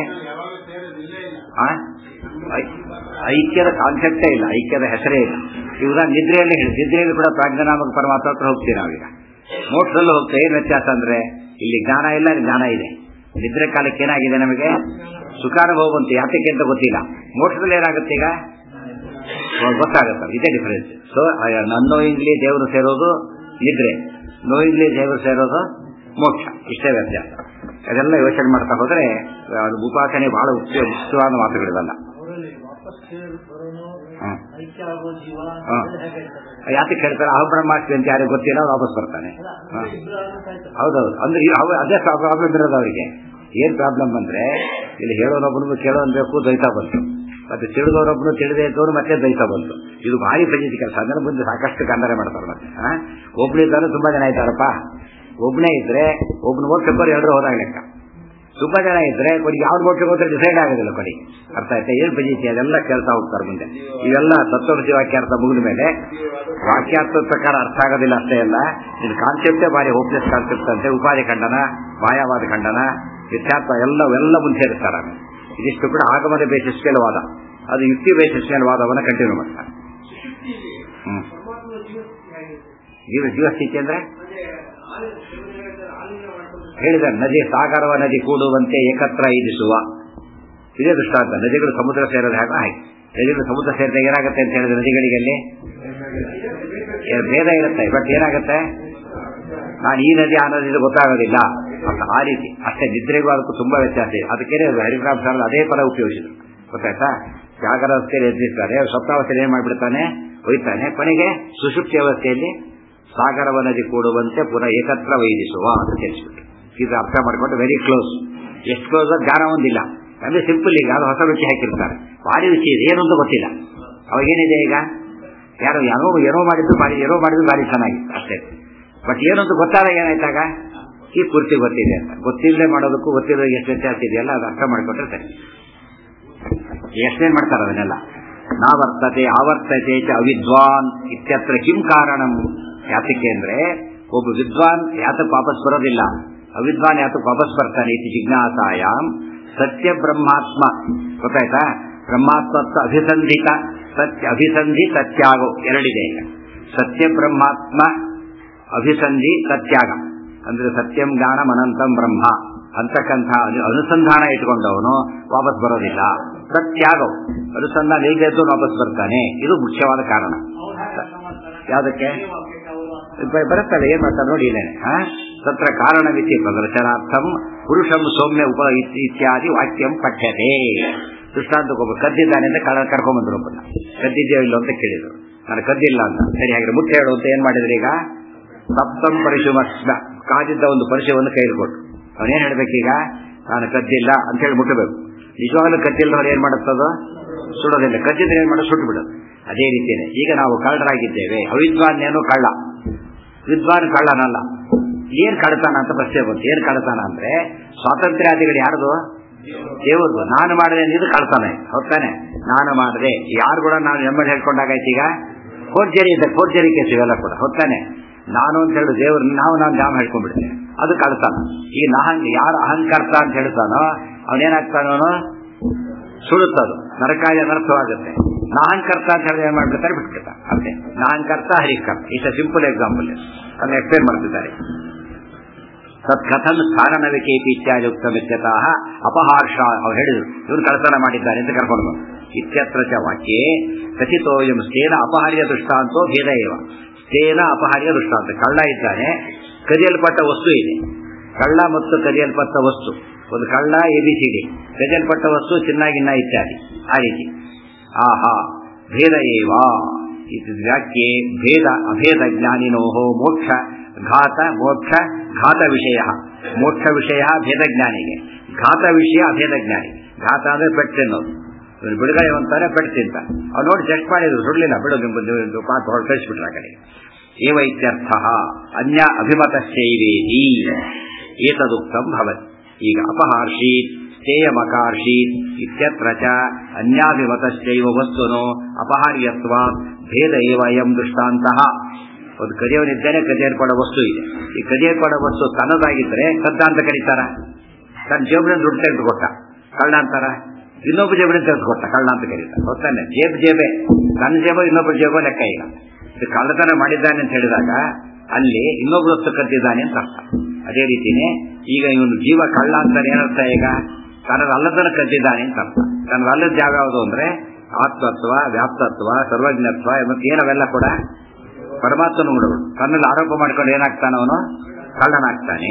ಆ? ಐ- ಐಕ್ಯದ ಕಾನ್ಸೆಪ್ಟೇ ಇಲ್ಲ ಐಕ್ಯದ ಹೆಸರೇ ಇಲ್ಲ ಇವಾಗ ನಿದ್ರೆಯಲ್ಲಿ ಹೇಳಿ ನಿದ್ರೆಯಲ್ಲಿ ಕೂಡ ಪ್ರಾಜ್ಞಾನಾಮಕ ಪರಮಾತ್ಮ ಹತ್ರ ಹೋಗ್ತೀವಿ ನಾವೀಗ ಮೋಕ್ಷದಲ್ಲೂ ಹೋಗ್ತೇವೆ ಏನ್ ವ್ಯತ್ಯಾಸ ಅಂದ್ರೆ ಇಲ್ಲಿ ಜ್ಞಾನ ಇಲ್ಲ ಇಲ್ಲಿ ಜ್ಞಾನ ಇದೆ ನಿದ್ರೆ ಕಾಲಕ್ಕೆ ಏನಾಗಿದೆ ನಮಗೆ ಸುಖಾನುಭವ ಬಂತು ಯಾತಕ್ಕೆ ಅಂತ ಗೊತ್ತಿಲ್ಲ ಮೋಕ್ಷದಲ್ಲಿ ಏನಾಗುತ್ತೆ ಈಗ ಗೊತ್ತಾಗುತ್ತೆ ಇದೇ ಡಿಫರೆನ್ಸ್ ಸೊ ನನ್ನೋಯಿಂಗ್ಲಿ ದೇವರು ಸೇರೋದು ನಿದ್ರೆ ನೋಯಿಂಗ್ಲಿ ದೇವರು ಸೇರೋದು ಮೋಕ್ಷ ಇಷ್ಟೇ ವ್ಯತ್ಯಾಸ ಅದೆಲ್ಲ ಯೋಚನೆ ಮಾಡ್ತಾ ಹೋದ್ರೆ ಅದು ಉಪಾಸನೆ ಬಹಳ ಮುಖ್ಯ ಮುಖ್ಯವಾದ ಮಾತುಗಳಿದಲ್ಲ ಅವರಲ್ಲಿ ವಾಪಸ್ ಬರೋನು ಹ್ಮ್. ಐಕ್ಯ ಆಗೋ ಜೀವ ಹಾ. ಅದೆಲ್ಲ ಹೇಗೆ ಹೇಳ್ತಾರೆ? ಯಾತಕ್ಕೆ ಹೇಳ್ತಾರೆ ಅಹ ಬ್ರಹ್ಮಾಸ್ತಿ ಅಂತ ಯಾರಿಗೆ ಗೊತ್ತಿಲ್ಲ ಅವ್ರು ವಾಪಸ್ ಬರ್ತಾನೆ ಅಲ್ಲ, ಹಾ. ಅಂದ್ರೆ ಇಬ್ರು ಆದ್ರೂ ಸಾಯ್ತಾರೆ. ಹೌದೌದು ಅಂದ್ರೆ ಈ- ಅವ- ಅದೇ ಪ್ರಾಬ್ಲಮ್ ಇರೋದು ಅವರಿಗೆ ಏನ್ ಪ್ರಾಬ್ಲಮ್ ಅಂದ್ರೆ ಇಲ್ಲಿ ಹೇಳೋನೊಬ್ಬನು ಕೇಳೋನ್ ಬೇಕು ದ್ವೈತ ಬಂತು ಮತ್ತೆ ತಿಳಿದವರೊಬ್ಬನು ತಿಳಿದೇ ಇದ್ದವನು ಮತ್ತೆ ದ್ವೈತ ಬಂತು ಇದು ಭಾರಿ ಪಂಚಾಯತಿ ಕೆಲಸ ಅಂದ್ರೆ ಮುಂದೆ ಸಾಕಷ್ಟು ಕಂದರೆ ಮಾಡ್ತಾರೆ ಮತ್ತೆ ಆ? ಒಬ್ಳಿದ್ದಾರೆ ತುಂಬಾ ಜನ ಇದ್ದಾರಪ್ಪ ಒಬ್ನೇ ಇದ್ರೆ ಒಬ್ನು ಓದ್ಬೇಕು ಎರಡರೂ ಹೋದಾಗ ಲೆಕ್ಕ ತುಂಬಾ ಜನ ಇದ್ರೆ ಕೊಡಿ ಯಾವ್ದು ಓಟ್ಲಿಗೆ ಹೋದ್ರೆ ಡಿಸೈಡ್ ಆಗೋದಿಲ್ಲ ಕೊಡಿ ಅರ್ಥ ಆಯ್ತಾ ಏನ್ ಪಂಚಾಯತಿ ಅದೆಲ್ಲ ಕೇಳ್ತಾ ಹೋಗ್ತಾರೆ ಮುಂದೆ ಇವೆಲ್ಲ ತತ್ವಮಸಿ ವಾಕ್ಯಾರ್ಥ ಮುಗಿದ ಮೇಲೆ ವಾಕ್ಯಾರ್ಥದ ಪ್ರಕಾರ ಅರ್ಥ ಆಗೋದಿಲ್ಲ ಅಷ್ಟೇ ಅಲ್ಲ ಇದು ಕಾನ್ಸೆಪ್ಟೇ ಬಾರಿ ಹೋಪ್ಲೆಸ್ ಕಾನ್ಸೆಪ್ಟ್ ಅಂತೆ ಉಪಾಧಿ ಖಂಡನ ಮಾಯಾವಾದ ಖಂಡನ ವ್ಯತ್ಯಾಸ ಎಲ್ಲ ಎಲ್ಲ ಮುಂಚೆ ಇರ್ತಾರೆ ಇದಿಷ್ಟು ಕೂಡ ಆಗಮನ ಬೇಸಿಸ್ ಮೇಲೆ ವಾದ ಅದು ಯುಕ್ತಿ ಬೇಸಿಸ್ ಮೇಲೆ ವಾದವನ್ನು ಕಂಟಿನ್ಯೂ ಮಾಡ್ತಾರೆ ಹ್ಮ್ ಪರಮಾತ್ಮನ ಜೀವಸ್ಥಿತಿ ಹೇಗಿದೆ? ಜೀವ ಜೀವಸ್ಥಿತಿ ಅಂದ್ರೆ ಅಂದ್ರೆ ಆಲಿ- ಶಿವನಿಗೆ ಹೇಳ್ತಾರೆ, ಆಲಿಂಗನ ಮಾಡ್ಕೊಂಡು ಹೇಳಿದ ನದಿ ಸಾಗರವ ನದಿ ಕೂಡುವಂತೆ ಏಕತ್ರ ಇರಿಸುವ ಇದೇ ದೃಷ್ಟಾಂತ ನದಿಗಳು ಸಮುದ್ರ ಸೇರೋದು ಹೇಗೆ ಹಾಗೆ ನದಿಗಳು ಸಮುದ್ರ ಸೇರಿದಾಗ ಏನಾಗುತ್ತೆ ಅಂತ ಹೇಳಿದ್ರೆ ನದಿಗಳಿಗೆ ಅಲ್ಲಿ ಏ- ಭೇದ ಇರುತ್ತೆ ಬಟ್ ಏನಾಗುತ್ತೆ ನಾನು ಈ ನದಿ ಆ ನದಿ ಇದು ಗೊತ್ತಾಗೋದಿಲ್ಲ ಅಂತ ಆ ರೀತಿ ಅಷ್ಟೇ ನಿದ್ರೆಗೂ ಅದಕ್ಕೂ ತುಂಬಾ ವ್ಯತ್ಯಾಸ ಇದೆ ಅದಕ್ಕೆ ಹರಿಗ್ರಾಮ್ ಸರ್ ಅದೇ ಪದ ಉಪಯೋಗಿಸಿದ್ರು ಗೊತ್ತಾಯ್ತಾ ಜಾಗರಾವಸ್ಥೆಯಲ್ಲಿ ಎದ್ದಿರ್ತಾರೆ ಸ್ವಪ್ನಾವಸ್ಥೆಯಲ್ಲಿ ಏನ್ ಮಾಡ್ಬಿಡ್ತಾನೆ ಒಯ್ತಾನೆ ಕೊನೆಗೆ ಸುಷುಪ್ತಿ ಅವಸ್ಥೆಯಲ್ಲಿ ಸಾಗರವ ನದಿ ಕೂಡುವಂತೆ ಪುನಃ ಏಕತ್ರ ವೈದಿಸುವ ಅಂತ ತಿಳಿಸ್ಬಿಟ್ಟು ಇದು ಅರ್ಥ ಮಾಡ್ಕೊಂಡು ವೆರಿ ಕ್ಲೋಸ್ ಎಷ್ಟು ಕ್ಲೋಸ್ ಜ್ಞಾನ ಒಂದಿಲ್ಲ ಅಂದ್ರೆ ಸಿಂಪಲ್ ಈಗ ಅದು ಹೊಸ ರುಚಿ ಹಾಕಿರ್ತಾರೆ ಭಾರಿ ರುಚಿ ಇದೆ ಏನು ಅಂತ ಗೊತ್ತಿಲ್ಲ ಅವಾಗೇನಿದೆ ಈಗ ಯಾರೋ ಏನೋ ಏನೋ ಮಾಡಿದ್ದು ಭಾರಿ ಏನೋ ಮಾಡಿದ್ದು ಭಾರಿ ಚೆನ್ನಾಗಿತ್ತು ಅಷ್ಟೇ ಬಟ್ ಏನು ಅಂತ ಗೊತ್ತಾದಾಗ ಏನಾಯ್ತಾಗ ಈ ಪೂರ್ತಿ ಗೊತ್ತಿದೆ ಅಂತ ಗೊತ್ತಿಲ್ಲದೆ ಮಾಡೋದಕ್ಕೂ ಗೊತ್ತಿರೋ ಎಷ್ಟು ವ್ಯತ್ಯಾಸ ಇದೆಯಲ್ಲ ಅದು ಅರ್ಥ ಮಾಡ್ಕೊಂಡ್ರೆ ಸರಿ ಎಷ್ಟೇನ್ ಮಾಡ್ತಾರೆ ಅದನ್ನೆಲ್ಲ ನಾವರ್ತತೆ ಆವರ್ತತೆ ಚ ಅವಿದ್ವಾನ್ ಇತ್ಯತ್ರ ಕಿಂ ಕಾರಣಂ ಯಾತಕ್ಕೆ ಅಂದ್ರೆ ಒಬ್ಬ ವಿದ್ವಾನ್ ಯಾತಕ್ಕೆ ವಾಪಸ್ ಬರೋದಿಲ್ಲ ಅವಿದ್ವಾನ್ ಯಾತಕ್ಕೆ ವಾಪಸ್ ಬರ್ತಾನೆ ಇತಿ ಜಿಜ್ಞಾಸಾಯಾಮ್ ಸತ್ಯ ಬ್ರಹ್ಮಾತ್ಮ ಗೊತ್ತಾಯ್ತಾ ಬ್ರಹ್ಮಾತ್ಮತ್ವ ಅಭಿಸಂಧಿತ ಸತ್ಯ ಅಭಿಸಂಧಿ ಸತ್ಯಾಗೋ ಎರಡಿದೆ ಈಗ ಸತ್ಯ ಬ್ರಹ್ಮಾತ್ಮ ಅಭಿಸಂಧಿ ಸತ್ಯಾಗ ಅಂದ್ರೆ ಸತ್ಯಂ ಜ್ಞಾನಂ ಅನಂತಂ ಬ್ರಹ್ಮ ಅಂತಕ್ಕಂಥ ಅನು- ಅನುಸಂಧಾನ ಇಟ್ಕೊಂಡವನು ವಾಪಸ್ ಬರೋದಿಲ್ಲ ಸತ್ಯಾಗವು ಅನುಸಂಧಾನ ಇಲ್ಲದೆ ಇದ್ದು ವಾಪಸ್ ಬರ್ತಾನೆ ಇದು ಮುಖ್ಯವಾದ ಕಾರಣ ಅವ್ರು ಹೇಗೆ ಅರ್ಥ ಮಾಡ್ತಾರೆ? ಯಾವುದಕ್ಕೆ ನೀವು ಆಗ್ಬೇಕು, ಅವ್ರು ಅರ್ಥ ಬ- ಬರುತ್ತಲ್ಲ ಏನ್ ಮಾಡ್ತಾರೆ ನೋಡಿ ಇಲ್ಲೇನೆ ಹಾ ತತ್ರ ಕಾರಣವಿತಿ ಪ್ರದರ್ಶನಾರ್ಥಂ ಪುರುಷಂ ಸೌಮ್ಯ ಉಪ ಇತ್- ಇತ್ಯಾದಿ ವಾಕ್ಯಂ ಪಠ್ಯತೆ ದೃಷ್ಟಾಂತಕ್ಕೊಬ್ಬ ಕದ್ದಿದ್ದಾನೆ ಅಂತ ಕಳ್ಳ ಕರ್ಕೊಂಡ್ಬಂದ್ರು ಒಬ್ಬನ ಕದ್ದಿದ್ಯೋ ಇಲ್ಲೋ ಅಂತ ಕೇಳಿದ್ರು ನಾನು ಕದ್ದಿಲ್ಲ ಅಂತ ಸರಿ ಹಾಗೆ ಮುಖ್ಯ ಹೇಳು ಅಂತ ಏನ್ ಮಾಡಿದ್ರು ಈಗ ಸಪ್ತಂ ಪರಿಶುಮಸ್ನ ಕಾದಿದ್ದ ಒಂದು ಪರಿಶುವನ್ನು ಕೈಲಿ ಕೊಟ್ಟು ಅವನೇನ್ ಹೇಳ್ಬೇಕೀಗ ನಾನು ಕದ್ದಿಲ್ಲ ಅಂತ ಹೇಳಿ ಮುಟ್ಟಬೇಕು ನಿಜವಾಗ್ಲೂ ಕದ್ದಿಲ್ಲದವ್ರು ಏನ್ ಮಾಡುತ್ತದೋ ಸುಡೋದಿಲ್ಲ ಕದ್ದಿದ್ರೆ ಏನ್ ಮಾಡೋದು ಸುಟ್ಟು ಬಿಡೋದು ಅದೇ ರೀತಿಯೇ ಈಗ ನಾವು ಕಳ್ಳರಾಗಿದ್ದೇವೆ ಅವಿದ್ವಾನ್ಯನು ಕಳ್ಳ ವಿದ್ವಾನ್ ಕಳ್ಳನಲ್ಲ ಏನ್ ಕಳ್ತಾನ ಅಂತ ಪ್ರಶ್ನೆ ಬಂತು ಏನ್ ಕಳ್ತಾನ ಅಂದ್ರೆ ಸ್ವಾತಂತ್ರ್ಯಾದಿಗಳು ಯಾರ್ದು ದೇವ್ರದು ನಾನು ಮಾಡಿದೆ ಅಂದಿದ್ದು ಕಳ್ತಾನೆ ಹೌದಾನೆ ನಾನು ಮಾಡಿದೆ ಯಾರು ಕೂಡ ನಾನು ನೆಮ್ಮದಿ ಹೇಳ್ಕೊಂಡಾಗಾಯ್ತು ಈಗ ಫೋರ್ಜರಿ ಇದೆ ಫೋರ್ಜರಿ ಕೇಸ್ ಇವೆಲ್ಲ ಕೂಡ ಹೊತ್ತಾನೆ ನಾನು ಅಂತ ಹೇಳಿ ದೇವ್ರು ನಾವು ನಾನು ಜಾಮ್ ಹೇಳ್ಕೊಂಡ್ಬಿಡ್ತೇನೆ ಅದು ಕಳ್ತಾನ ಈ ನಹಂಗ್ ಯಾರು ಅಹಂಕರ್ತ ಅಂತ ಹೇಳ್ತಾನೋ ಅವನೇನಾಗ್ತಾನೋ ಸುಡುತ್ತದು ನರಕಾಯ ಅನರ್ಥವಾಗುತ್ತೆ ನಾಹಂಕರ್ತ ಅಂತ ಹೇಳಿದ್ರೆ ಏನ್ ಮಾಡ್ಬಿಡ್ತಾರೆ ಬಿಟ್ಬಿಡ್ತಾರೆ ಅಷ್ಟೇ ನಾಹಂಕರ್ತ ಹರಿಕರ್ತ ಇಷ್ಟ ಸಿಂಪಲ್ ಎಕ್ಸಾಂಪಲ್ ಅದನ್ನ ಎಕ್ಸ್ಪ್ಲೇನ್ ಮಾಡ್ತಿದ್ದಾರೆ ತತ್ಕಥನ್ ಕಾರಣವಿಕೇಪಿ ಇತ್ಯಾದಿ ಉಕ್ತಮಿತ್ಯತಃ ಅಪಹಾರ್ಷ ಅವ್ರು ಹೇಳಿದ್ರು ಇವ್ರು ಕಳತನ ಮಾಡಿದ್ದಾರೆ ಅಂತ ಕರ್ಕೊಂಡು ಬಂದ್ರು ಇತ್ಯತ್ರ ಚ ವಾಕ್ಯೇ ಕಥಿತೋಯಂ ಸ್ಥೇನ ಅಪಹಾರ್ಯ ದೃಷ್ಟಾಂತೋ ಭೇದ ಏವ ಸ್ಥೇನ ಅಪಹಾರ್ಯ ದೃಷ್ಟಾಂತ ಕಳ್ಳ ಇದ್ದಾನೆ ಕದಿಯಲ್ಪಟ್ಟ ವಸ್ತು ಇದೆ ಕಳ್ಳ ಮತ್ತು ಕದಿಯಲ್ಪಟ್ಟ ವಸ್ತು ಒಂದು ಕಳ್ಳ ಎಬಿಸಿಡಿ ಕದಿಯಲ್ಪಟ್ಟ ವಸ್ತು ಚಿನ್ನಾಗಿನ್ನ ಇತ್ಯಾದಿ ಆ ರೀತಿ ಆಹಾ ಭೇದ ಏವ ಇದು ವ್ಯಾಖ್ಯೆ ಭೇದ ಅಭೇದ ಜ್ಞಾನಿನೋ ಮೋಕ್ಷ ಘಾತ ಮೋಕ್ಷ ಘಾತ ವಿಷಯ ಮೋಕ್ಷ ವಿಷಯ ಭೇದ ಜ್ಞಾನಿಗೆ ಘಾತ ವಿಷಯ ಅಭೇದ ಜ್ಞಾನಿ ಘಾತ ಅಂದ್ರೆ ಪೆಟ್ಟು ತಿನ್ನೋದು ಇವ್ನು ಬಿಡುಗಡೆ ಅಂತಾನೆ ಪೆಟ್ಟು ತಿಂತ ಅವ್ನು ನೋಡಿ ಚೆಕ್ ಮಾಡಿದ್ರು ಸುಡ್ಲಿಲ್ಲ ಬಿಡು ನಿಮ್ದು ಪಾಪ ಹೊರ ಕಳಿಸ್ಬಿಟ್ರ ಆ ಕಡೆಗೆ ಏವ ಇತ್ಯರ್ಥ ಅನ್ಯ ಅಭಿಮತಶ್ಚೈವೇತಿ ಏತದುಕ್ತಂ ಭವತಿ ಈಗ ಅಪಹಾರ್ಷೀತ್ ಸ್ಥೇಯಮಕಾರ್ಷೀತ್ ಇತ್ಯತ್ರ ಚ ಅನ್ಯಾಭಿಮತಶ್ಚೈವ ವಸ್ತುನೋ ಅಪಹಾರ್ಯತ್ವ ಭೇದ ಏವ ಅಯಂ ದೃಷ್ಟಾಂತಃ ಒಂದು ಕದಿಯವನಿದ್ದೇನೆ ಕದಿಯರ್ಪಡ ವಸ್ತು ಇದೆ ಈ ಕದಿಯರ್ಪಡ ವಸ್ತು ತನ್ನದಾಗಿದ್ದರೆ ಕದ್ದ ಅಂತ ಕರೀತಾರ ತನ್ನ ಜೇಬಿನ ದುಡ್ಡು ತೆಗೆದು ಕೊಟ್ಟ ಕಳ್ಳ ಅಂತಾರ ಇನ್ನೊಬ್ಬ ಜೇಬಿನ ತೆಗೆದು ಕೊಟ್ಟ ಕಳ್ಳ ಅಂತ ಕರೀತಾರೆ ಗೊತ್ತಾನೆ ಜೇಬ್ ಜೇಬೆ ನನ್ನ ಜೇಬೋ ಇನ್ನೊಬ್ಬ ಜೇಬೋ ಲೆಕ್ಕ ಇಲ್ಲ ಇದು ಕಳ್ಳತನ ಮಾಡಿದ್ದಾನೆ ಅಂತ ಹೇಳಿದಾಗ ಅಲ್ಲಿ ಇನ್ನೊಬ್ಬ ವಸ್ತು ಕದ್ದಿದ್ದಾನೆ ಅಂತ ಅರ್ಥ ಅದೇ ರೀತಿನೇ ಈಗ ಇವನು ಜೀವ ಕಳ್ಳ ಅಂತ ಏನರ್ಥ ಈಗ ತನ್ನದ ಅಲ್ಲದನ್ನು ಕದ್ದಿದ್ದಾನೆ ಅಂತ ಅರ್ಥ ತನ್ನದ ಅಲ್ಲದ ಜಾಗ ಯಾವುದು ಅಂದ್ರೆ ಆತ್ಮತ್ವ ವ್ಯಾಪ್ತತ್ವ ಸರ್ವಜ್ಞತ್ವ ಮತ್ತೆ ಏನವೆಲ್ಲ ಕೂಡ ಪರಮಾತ್ಮನ ಗುಣಗಳು ತನ್ನಲ್ಲಿ ಆರೋಪ ಮಾಡ್ಕೊಂಡು ಏನಾಗ್ತಾನ ಅವನು ಕಳ್ಳನಾಗ್ತಾನೆ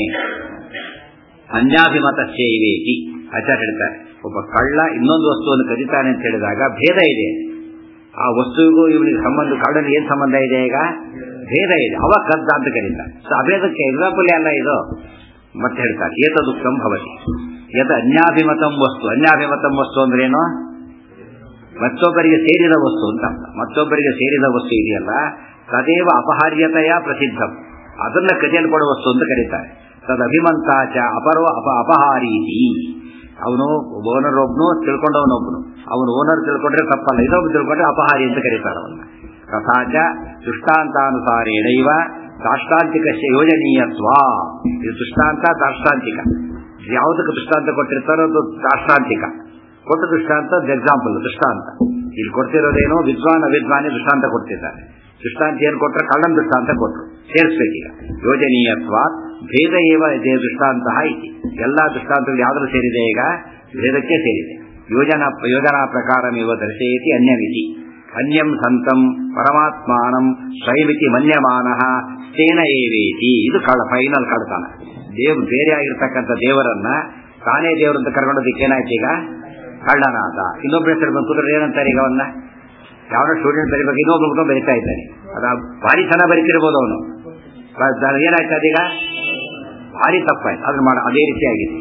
ಅನ್ಯಾಭಿಮತಸ್ಯ ಇವೇತಿ ಆಚಾರ್ಯ ಹೇಳ್ತಾರೆ ಒಬ್ಬ ಕಳ್ಳ ಇನ್ನೊಂದು ವಸ್ತುವನ್ನು ಕದಿತಾನೆ ಅಂತ ಹೇಳಿದಾಗ ಭೇದ ಇದೆ ಆ ವಸ್ತುವಿಗೂ ಇವನಿಗೆ ಸಂಬಂಧ ಕಳ್ಳನಿಗೆ ಏನ್ ಸಂಬಂಧ ಇದೆ ಈಗ ಭೇದ ಇದೆ ಅವ ಕದ್ದ ಅಂತ ಕರೀತಾರೆ ಸೊ ಅಭೇದಕ್ಕೆ ಎಕ್ಸಾಂಪಲ್ ಅಲ್ಲ ಇದು ಮತ್ತೆ ಹೇಳ್ತಾರೆ ಏತದುಕ್ತಂ ಭವತಿ ಯದ ಅನ್ಯಾಭಿಮತಂ ವಸ್ತು ಅನ್ಯಾಭಿಮತಂ ವಸ್ತು ಅಂದ್ರೆ ಏನು ಮತ್ತೊಬ್ಬರಿಗೆ ಸೇರಿದ ವಸ್ತು ಅಂತ ಅರ್ಥ ಮತ್ತೊಬ್ಬರಿಗೆ ಸೇರಿದ ವಸ್ತು ಇದೆಯಲ್ಲ ತದೇವ ಅಪಹಾರ್ಯತೆಯ ಪ್ರಸಿದ್ಧಂ ಅದನ್ನ ಕದಿಯಲ್ಪಡುವ ವಸ್ತು ಅಂತ ಕರೀತಾರೆ ತದಭಿಮಂತಾಚ ಅಪರೋ ಅಪ ಅಪಹಾರೀತಿ ಅವನು ಓನರ್ ಒಬ್ನು ತಿಳ್ಕೊಂಡವನೊಬ್ನು ಅವನು ಓನರ್ ತಿಳ್ಕೊಂಡ್ರೆ ತಪ್ಪಲ್ಲ ಇದೊಬ್ಬ ತಿಳ್ಕೊಂಡ್ರೆ ಅಪಹಾರಿ ಅಂತ ಕರೀತಾರೆ ಅವನ್ನ ತಥಾಚ ದೃಷ್ಟಾಂತಾನುಸಾರೇಣೈವ ದಾಷ್ಟಾಂತಿಕ ಯೋಜನೀಯತ್ವ ಇದು ದೃಷ್ಟಾಂತ ದಾಷ್ಟಾಂತಿಕ ಯಾವುದಕ್ಕೆ ದೃಷ್ಟಾಂತ ಕೊಟ್ಟಿರ್ತಾರೋ ಅದು ದಾಷ್ಟಾಂತಿಕ ಕೊಟ್ಟ ದೃಷ್ಟಾಂತ ಎಕ್ಸಾಂಪಲ್ ದೃಷ್ಟಾಂತ ಇಲ್ಲಿ ಕೊಡ್ತಿರೋದೇನೋ ವಿದ್ವಾನ್ ಅವಿದ್ವಾನಿ ದೃಷ್ಟಾಂತ ಕೊಡ್ತಿದ್ದಾರೆ ದೃಷ್ಟಾಂತ ಏನು ಕೊಟ್ಟರೆ ಕಳ್ಳನ್ ದೃಷ್ಟಾಂತ ಕೊಟ್ಟರು ಸೇರಿಸ್ಬೇಕೀಗ ಯೋಜನೀಯತ್ವ ಭೇದ ಏವ ಇದೆ ದೃಷ್ಟಾಂತ ಇತಿ ಎಲ್ಲಾ ದೃಷ್ಟಾಂತಗಳು ಯಾವ್ದು ಸೇರಿದೆ ಈಗ ಭೇದಕ್ಕೆ ಸೇರಿದೆ ಯೋಜನಾ ಯೋಜನಾ ಪ್ರಕಾರಮೇವ ದರ್ಶಯತಿ ಅನ್ಯಮಿತಿ ಅನ್ಯಂ ಸಂತಂ ಪರಮಾತ್ಮಾನಂ ಸ್ವಯಮಿತಿ ಮನ್ಯಮಾನ ತೇನ ಏವೇತಿ ಇದು ಕಳ್ಳ ಫೈನಲ್ ಕಳ್ತಾನ ದೇವ್ ಬೇರೆ ಆಗಿರ್ತಕ್ಕಂಥ ದೇವರನ್ನ ತಾನೇ ದೇವರಂತ ಕರ್ಕೊಂಡೋದಕ್ಕೆ ಏನಾಯ್ತು ಈಗ ಕಳ್ಳನಾದ ಇನ್ನೊಬ್ಬರ ಹೆಸರು ಬಂದು ಏನಂತಾರೆ ಈಗ ಅವನ್ನ ಯಾವನೋ ಸ್ಟೂಡೆಂಟ್ ಬರಿಬೇಕು ಇನ್ನೊಬ್ಬ ಬರಿತಾ ಇದ್ದಾನೆ ಅದ ಭಾರಿ ಚೆನ್ನಾಗಿ ಬರಿತಿರ್ಬೋದು ಅವನು ಏನಾಯ್ತು ಅದೀಗ ಭಾರಿ ತಪ್ಪಾಯ್ತು ಅದ್ರ ಮಾಡ ಅದೇ ರೀತಿಯಾಗಿದೆ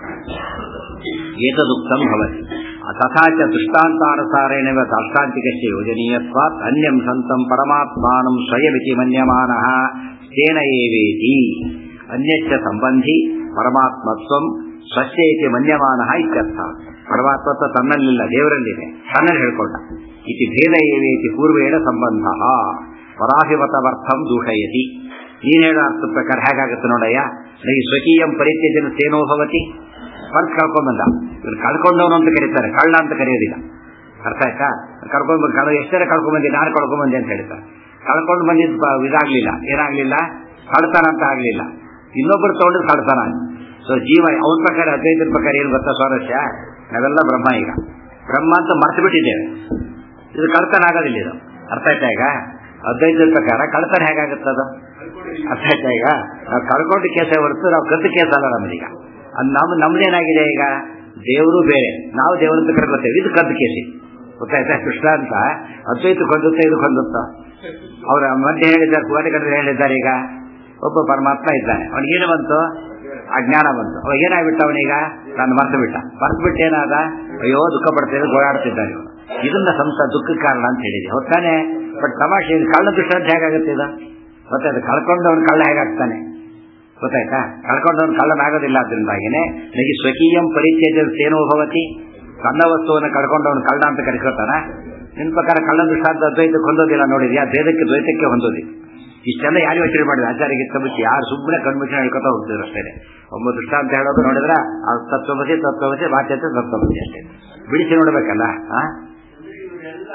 ಏತದುಕ್ತಂ ಭವತಿ ತಥಾ ಚ ದೃಷ್ಟಾಂತಾನುಸಾರೇಣ ದಾಷ್ಟಾಂತಿಕಸ್ಯ ಯೋಜನೀಯತ್ವಾತ್ ಅನ್ಯಂ ಸಂತಂ ಪರಮಾತ್ಮಾನಂ ಸ್ವಯಮಿತಿ ಮನ್ಯಮಾನಃ ತೇನ ಏವೇತಿ ಅನ್ಯಚ್ಚ ಸಂಬಂಧಿ ಪರಮಾತ್ಮತ್ವಂ ಸ್ವಸ್ಯ ಇತಿ ಮನ್ಯಮಾನಃ ಇತ್ಯರ್ಥ ಪರಮಾತ್ಮತ್ವ ತನ್ನಲ್ಲಿಲ್ಲ ದೇವರಲ್ಲಿದೆ ತನ್ನಲ್ಲಿ ಹೇಳ್ಕೊಂಡ ಇತಿ ಭೇದ ಏವೇತಿ ಪೂರ್ವೇಣ ಸಂಬಂಧ ಪರಾಭಿಮತವರ್ಥಂ ದೂಷಯತಿ ನೀನ್ ಹೇಳೋ ಅರ್ಥ ಪ್ರಕಾರ ಹೇಗಾಗುತ್ತೆ ನೋಡಯ್ಯ ನನಗೆ ಸ್ವಕೀಯಂ ಪರಿತ್ಯಜನ ಸೇನೋ ಭವತಿ ಪರ್ಸ್ ಕಳ್ಕೊಂಡ್ಬಂದ ಇವ್ರು ಕಳ್ಕೊಂಡವನು ಅಂತ ಕರೀತಾರೆ ಕಳ್ಳ ಅಂತ ಕರೆಯೋದಿಲ್ಲ ಅರ್ಥ ಆಯ್ತಾ ಕರ್ಕೊಂಡ್ ಕಳ ಎಷ್ಟರ ಕಳ್ಕೊಂಡ್ಬಂದಿ ನಾನು ಕಳ್ಕೊಂಡ್ಬಂದೆ ಅಂತ ಹೇಳ್ತಾರೆ ಕಳ್ಕೊಂಡು ಬಂದಿದ್ದು ಇದಾಗ್ಲಿಲ್ಲ ಏನಾಗ್ಲಿಲ್ಲ ಕಳ್ತಾನ ಅಂತ ಆಗ್ಲಿಲ್ಲ ಇನ್ನೊಬ್ಬರು ತಗೊಂಡಿದ್ದು ಕಳ್ತಾನ ಸೊ ಜೀವ ಅವನ ಪ್ರಕಾರ ಅದ್ವೈತದ ಪ್ರಕಾರ ಏನು ಗೊತ್ತಾ ಸ್ವಾರಸ್ಯ ನಾವೆಲ್ಲ ಬ್ರಹ್ಮ ಈಗ ಬ್ರಹ್ಮ ಅಂತ ಮರ್ತು ಬಿಟ್ಟಿದ್ದೇವೆ ಇದು ಕಳ್ತನ ಆಗೋದಿಲ್ಲ ಇದು ಅರ್ಥ ಆಯ್ತಾ ಈಗ ಅದ್ವೈತದ ಪ್ರಕಾರ ಕಳ್ತನ ಹೇಗಾಗುತ್ತದ ಅರ್ಥ ಆಯ್ತಾ ಈಗ ನಾವು ಕಳ್ಕೊಂಡು ಕೇಸೇ ಹೊರತು ನಾವು ಕದ್ದು ಕೇಸ್ ಅಲ್ಲ ನಮ್ಮದೀಗ ಅದು ನಮ್ಮ ನಮ್ದೇನಾಗಿದೆ ಈಗ ದೇವರು ಬೇರೆ ನಾವು ದೇವರಂತ ಕರ್ಕೋತೇವೆ ಇದು ಕದ್ದು ಕೇಸಿ ಗೊತ್ತಾಯ್ತಾ ಕೃಷ್ಣ ಅಂತ ಅದ್ವೈತ ಕೊಂದುತ್ತ ಇದು ಕೊಂದುತ್ತ ಅವರ ಮಧ್ಯೆ ಹೇಳಿದ್ದಾರೆ ಕುವಾರಿಕರು ಹೇಳಿದ್ದಾರೆ ಈಗ ಒಬ್ಬ ಪರಮಾತ್ಮ ಇದ್ದಾನೆ ಅವನಿಗೇನು ಬಂತು ಅಜ್ಞಾನ ಬಂತು ಅವಾಗ ಏನಾಗ್ಬಿಟ್ಟ ಅವನೀಗ ನಾನು ಮರ್ತು ಬಿಟ್ಟ ಮರ್ತು ಬಿಟ್ಟು ಏನಾದ ಅಯ್ಯೋ ದುಃಖ ಪಡ್ತೇನೆ ಗೋಳಾಡ್ತಿದ್ದಾನೆ ಇವನು ಇದನ್ನ ಸಂತ ದುಃಖ ಕಾರಣ ಅಂತ ಹೇಳಿದೆ ಹೊತ್ತಾನೆ ಬಟ್ ತಮಾಷೆ ಇದು ಕಳ್ಳ ದೃಷ್ಟಾಂತ ಹೇಗಾಗುತ್ತೆ ಇದು ಗೊತ್ತಾಯ್ತು ಕಳ್ಕೊಂಡವನು ಕಳ್ಳ ಹೇಗಾಗ್ತಾನೆ ಗೊತ್ತಾಯ್ತಾ ಕಳ್ಕೊಂಡವನು ಕಳ್ಳನಾಗೋದಿಲ್ಲ ಅದರಿಂದಾಗಿನೇ ನನಗೆ ಸ್ವಕೀಯಂ ಪರಿಚಯದ ಸೇನೋ ಭವತಿ ಸಣ್ಣ ವಸ್ತುವನ್ನು ಕಳ್ಕೊಂಡವನು ಕಳ್ಳ ಅಂತ ಕರ್ಕೋತಾನ ನಿನ್ ಪ್ರಕಾರ ಕಳ್ಳ ದೃಷ್ಟಾಂತ ಅದ್ವೈತಕ್ಕೆ ಹೊಂದೋದಿಲ್ಲ ನೋಡಿದ್ಯಾ ಭೇದಕ್ಕೆ ದ್ವೈತಕ್ಕೆ ಹೊಂದೋದಿಲ್ಲ ಇಷ್ಟೆಲ್ಲ ಯಾರು ಯೋಚನೆ ಮಾಡಿದ್ರು ಆಚಾರ್ಯಗೆ ತಪ್ಪಿಸಿ ಯಾರು ಸುಮ್ಮನೆ ಕಣ್ಮುಚ್ಚನೆ ಹೇಳ್ಕೊತಾ ಹೋಗ್ತಿದ್ರು ಅಷ್ಟೇ ಒಬ್ಬ ದೃಷ್ಟಾಂತ ಹೇಳೋದು ನೋಡಿದ್ರ ಆ ತತ್ವಮಸಿ ತತ್ವಮಸಿ ಬಾಧ್ಯತೆ ತತ್ವಮಸಿ ಅಷ್ಟೇ ಬಿಡಿಸಿ ನೋಡ್ಬೇಕಲ್ಲ ಆ ಇವರೆಲ್ಲ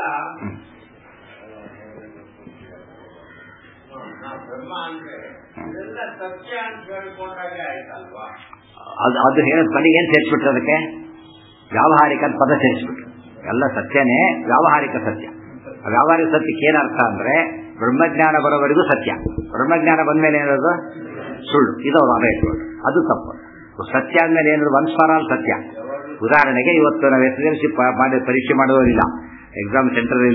ನಾವು ಬ್ರಹ್ಮ ಅಂದ್ರೆ ಇದೆಲ್ಲ ಸತ್ಯ ಅಂತ ಹೇಳ್ಕೊಂಡಾಗೆ ಆಯ್ತಲ್ವಾ ಅದು ಅದು ಹೇಳ ಕೊನೆಗೆ ಏನ್ ಸೇರಿಸ್ಬಿಟ್ರು ಅದಕ್ಕೆ ವ್ಯಾವಹಾರಿಕ ಅಂತ ಪದ ಸೇರಿಸ್ಬಿಟ್ರು ಎಲ್ಲ ಸತ್ಯನೇ ವ್ಯಾವಹಾರಿಕ ಸತ್ಯ ಆ ವ್ಯಾವಹಾರಿಕ ಸತ್ಯಕ್ಕೆ ಏನರ್ಥ ಅಂದ್ರೆ ಬ್ರಹ್ಮಜ್ಞಾನ ಬರೋವರೆಗೂ ಸತ್ಯ ಬ್ರಹ್ಮಜ್ಞಾನ ಬಂದ್ಮೇಲೆ ಏನಿರೋದು ಸುಳ್ಳು ಇದು ಅವ್ರು ಅದೇ ಇಟ್ಕೊಂಡು ಅದು ತಪ್ಪು ಸತ್ಯ ಅಂದ್ಮೇಲೆ ಏನಿರೋದು ಒನ್ಸ್ ಫಾರ್ ಆಲ್ ಸತ್ಯ ಉದಾಹರಣೆಗೆ ಇವತ್ತು ನಾವು ಎಸ್ ಎಲ್ ಸಿ ಮಾಡಿ ಪರೀಕ್ಷೆ ಮಾಡೋದಿಲ್ಲ ಎಕ್ಸಾಮ್ ಸೆಂಟರ್ ಇಲ್ಲ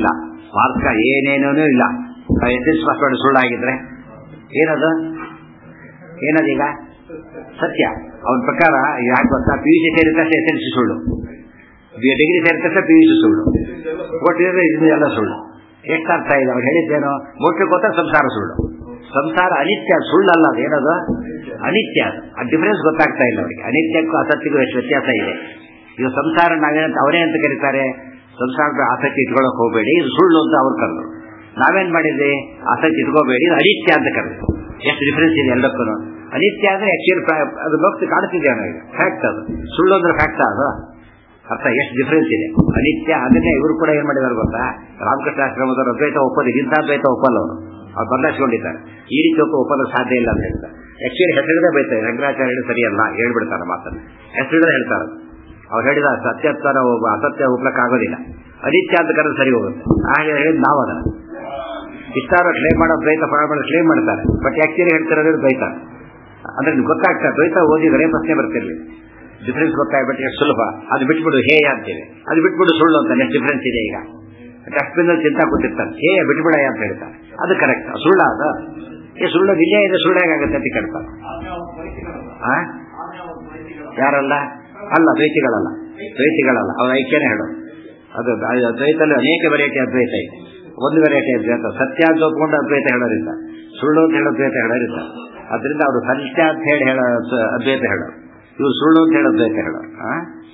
ಮಾರ್ಕ ಏನೇನೂ ಇಲ್ಲ ಎಸ್ ಎಸ್ ಪಾಸ್ವರ್ಡ್ ಸುಳ್ಳಾಗಿದ್ರೆ ಏನದು ಏನದೀಗ ಸತ್ಯ ಅವನ ಪ್ರಕಾರ ಯಾಕೆ ಗೊತ್ತಾ ಪಿ ಯು ಸಿ ಸೇರಿದ ತಕ್ಷಣ ಎಸ್ ಎಲ್ ಸಿ ಸುಳ್ಳು ಡಿಗ್ರಿ ಸೇರಿದ ತಕ್ಷಣ ಪಿ ಯು ಸಿ ಸುಳ್ಳು ಒಟ್ಟಿದ್ರೆ ಇದೆಲ್ಲ ಸುಳ್ಳು ಎಷ್ಟು ಅರ್ಥ ಇದೆ ಅವ್ರು ಹೇಳಿದ್ದೇನು ಮೋಕ್ಷಕ್ಕೆ ಗೊತ್ತಾ ಸಂಸಾರ ಸುಳ್ಳು ಸಂಸಾರ ಅನಿತ್ಯ ಸುಳ್ಳಲ್ಲ ಅದೇನದು ಅನಿತ್ಯ ಆ ಡಿಫರೆನ್ಸ್ ಗೊತ್ತಾಗ್ತಾ ಇಲ್ಲ ಅವರಿಗೆ ಅನಿತ್ಯಕ್ಕೂ ಅಸತ್ಯಕ್ಕೂ ಎಷ್ಟು ವ್ಯತ್ಯಾಸ ಇದೆ ಇದು ಸಂಸಾರ ನಾವೇನಂತ ಅವರೇ ಅಂತ ಕರೀತಾರೆ ಸಂಸಾರದ ಆಸಕ್ತಿ ಇಟ್ಕೊಳ್ಳೋಕೆ ಹೋಗಬೇಡಿ ಇದು ಸುಳ್ಳು ಅಂತ ಅವ್ರು ಕರೆದ್ರು ನಾವೇನ್ ಮಾಡಿದ್ವಿ ಆಸಕ್ತಿ ಇಟ್ಕೋಬೇಡಿ ಇದು ಅನಿತ್ಯ ಅಂತ ಕರೆದ್ರು ಎಷ್ಟು ಡಿಫರೆನ್ಸ್ ಇದೆ ಎಲ್ಲಕ್ಕೂ ಅನಿತ್ಯ ಅಂದ್ರೆ ಆಕ್ಚುಯಲ್ ಅದು ಲೋಕ ಕಾಣ್ತಿದೆ ನನಗೆ ಫ್ಯಾಕ್ಟ್ ಅದು ಸುಳ್ಳು ಅಂದ್ರೆ ಫ್ಯಾಕ್ಟ್ ಅದು ಅರ್ಥ ಎಷ್ಟು ಡಿಫರೆನ್ಸ್ ಇದೆ ಅನಿತ್ಯ ಅದನ್ನೇ ಇವರು ಕೂಡ ಏನ್ ಮಾಡಿದಾರೆ ಗೊತ್ತಾ ರಾಮಕೃಷ್ಣ ಆಶ್ರಮದವರು ಅದ್ವೈತ ಒಪ್ಪೋದಿಲ್ಲ ಇಂಥ ಅದ್ವೈತ ಒಪ್ಪಲ್ಲ ಅವರು ಅವ್ರು ಬದಲಾಯಿಸ್ಕೊಂಡಿದ್ದಾರೆ ಈ ರೀತಿ ಒಪ್ಪ ಒಪ್ಪಲು ಸಾಧ್ಯ ಇಲ್ಲ ಅಂತ ಹೇಳ್ತಾರೆ ಆಕ್ಚುಲಿ ಹೆಸರಿದೆ ಬೈತಾರೆ ರಂಗರಾಚಾರ್ಯ ಸರಿಯಲ್ಲ ಹೇಳ್ಬಿಡ್ತಾರೆ ಮಾತನ್ನು ಹೆಸರಿದ್ರೆ ಹೇಳ್ತಾರೆ ಅವ್ರು ಹೇಳಿದ ಸತ್ಯತ್ವನ ಒಬ್ಬ ಅಸತ್ಯ ಒಪ್ಲಕ್ ಆಗೋದಿಲ್ಲ ಅನಿತ್ಯ ಅಂತ ಕರೆದು ಸರಿ ಹೋಗುತ್ತೆ ಹಾಗೆ ಹೇಳಿದ್ ನಾವು ಅದನ್ನ ಇಷ್ಟಾರು ಕ್ಲೇಮ್ ಮಾಡೋ ದ್ವೈತ ಪರಮಾಣ ಕ್ಲೇಮ್ ಮಾಡ್ತಾರೆ ಬಟ್ ಆಕ್ಚುಲಿ ಹೇಳ್ತಿರೋದು ದ್ವೈತ ಅಂದ್ರೆ ಗೊತ್ತಾಗ್ತಾ ದ್ವೈತ ಓದಿದರೆ ಪ್ರಶ್ನೆ ಬರ್ತಿರ್ಲಿ ಡಿಫ್ರೆನ್ಸ್ ಗೊತ್ತಾಗ್ಬಿಟ್ಟು ಎಷ್ಟು ಸುಲಭ ಅದು ಬಿಟ್ಬಿಡು ಹೇ ಅಂತೇಳಿ ಅದು ಬಿಟ್ಬಿಡು ಸುಳ್ಳು ಅಂತ ಎಷ್ಟು ಡಿಫ್ರೆನ್ಸ್ ಇದೆ ಈಗ ಡಸ್ಟ್ಬಿನ್ ಚಿಂತ ಕೊಟ್ಟಿರ್ತಾರೆ ಹೇ ಬಿಟ್ಬಿಡ ಅಂತ ಹೇಳ್ತಾರೆ ಅದು ಕರೆಕ್ಟ್ ಸುಳ್ಳ ಅದು ಏ ಸುಳ್ಳು ವಿಜಯ ಇದೆ ಸುಳ್ಳು ಹೇಗಾಗುತ್ತೆ ಅಂತ ಕೇಳ್ತಾರೆ ಆ? ಯಾರಲ್ಲ ಅಲ್ಲ ದ್ವೈತಿಗಳಲ್ಲ ದ್ವೈತಿಗಳಲ್ಲ ಅವ್ರ ಐಕ್ಯನೇ ಹೇಳು ಅದು ಅದು ದ್ವೈತಲ್ಲಿ ಅನೇಕ ವೆರೈಟಿ ಅದ್ವೈತ ಇದೆ ಒಂದು ವೆರೈಟಿ ಅದ್ವೈತ ಸತ್ಯ ಅಂತ ಒಪ್ಕೊಂಡು ಅದ್ವೈತ ಹೇಳೋರಿಲ್ಲ ಸುಳ್ಳು ಅಂತ ಹೇಳೋ ಅದ್ವೈತ ಹೇಳೋರಿಲ್ಲ ಅದರಿಂದ ಅವರು ಸತ್ಯ ಅಂತ ಹೇಳಿ ಹೇಳೋ ಅದ್ವೈತ ಹೇಳೋರು ಇವರು ಸುಳ್ಳು ಅಂತ ಹೇಳೋ ಅದ್ವೈತ ಹೇಳೋರು ಆ?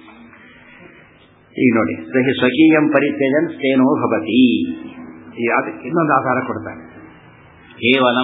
ಈಗ ನೋಡಿ ಸ್ವಹಿ ಸ್ವಕೀಯಂ ಪರಿತ್ಯಜನ್ ಸ್ಥೇನೋ ಭವತಿ ಈ ಅದಕ್ಕೆ ಇನ್ನೊಂದು ಆಧಾರ ಕೊಡ್ತಾರೆ ಕೇವಲಂ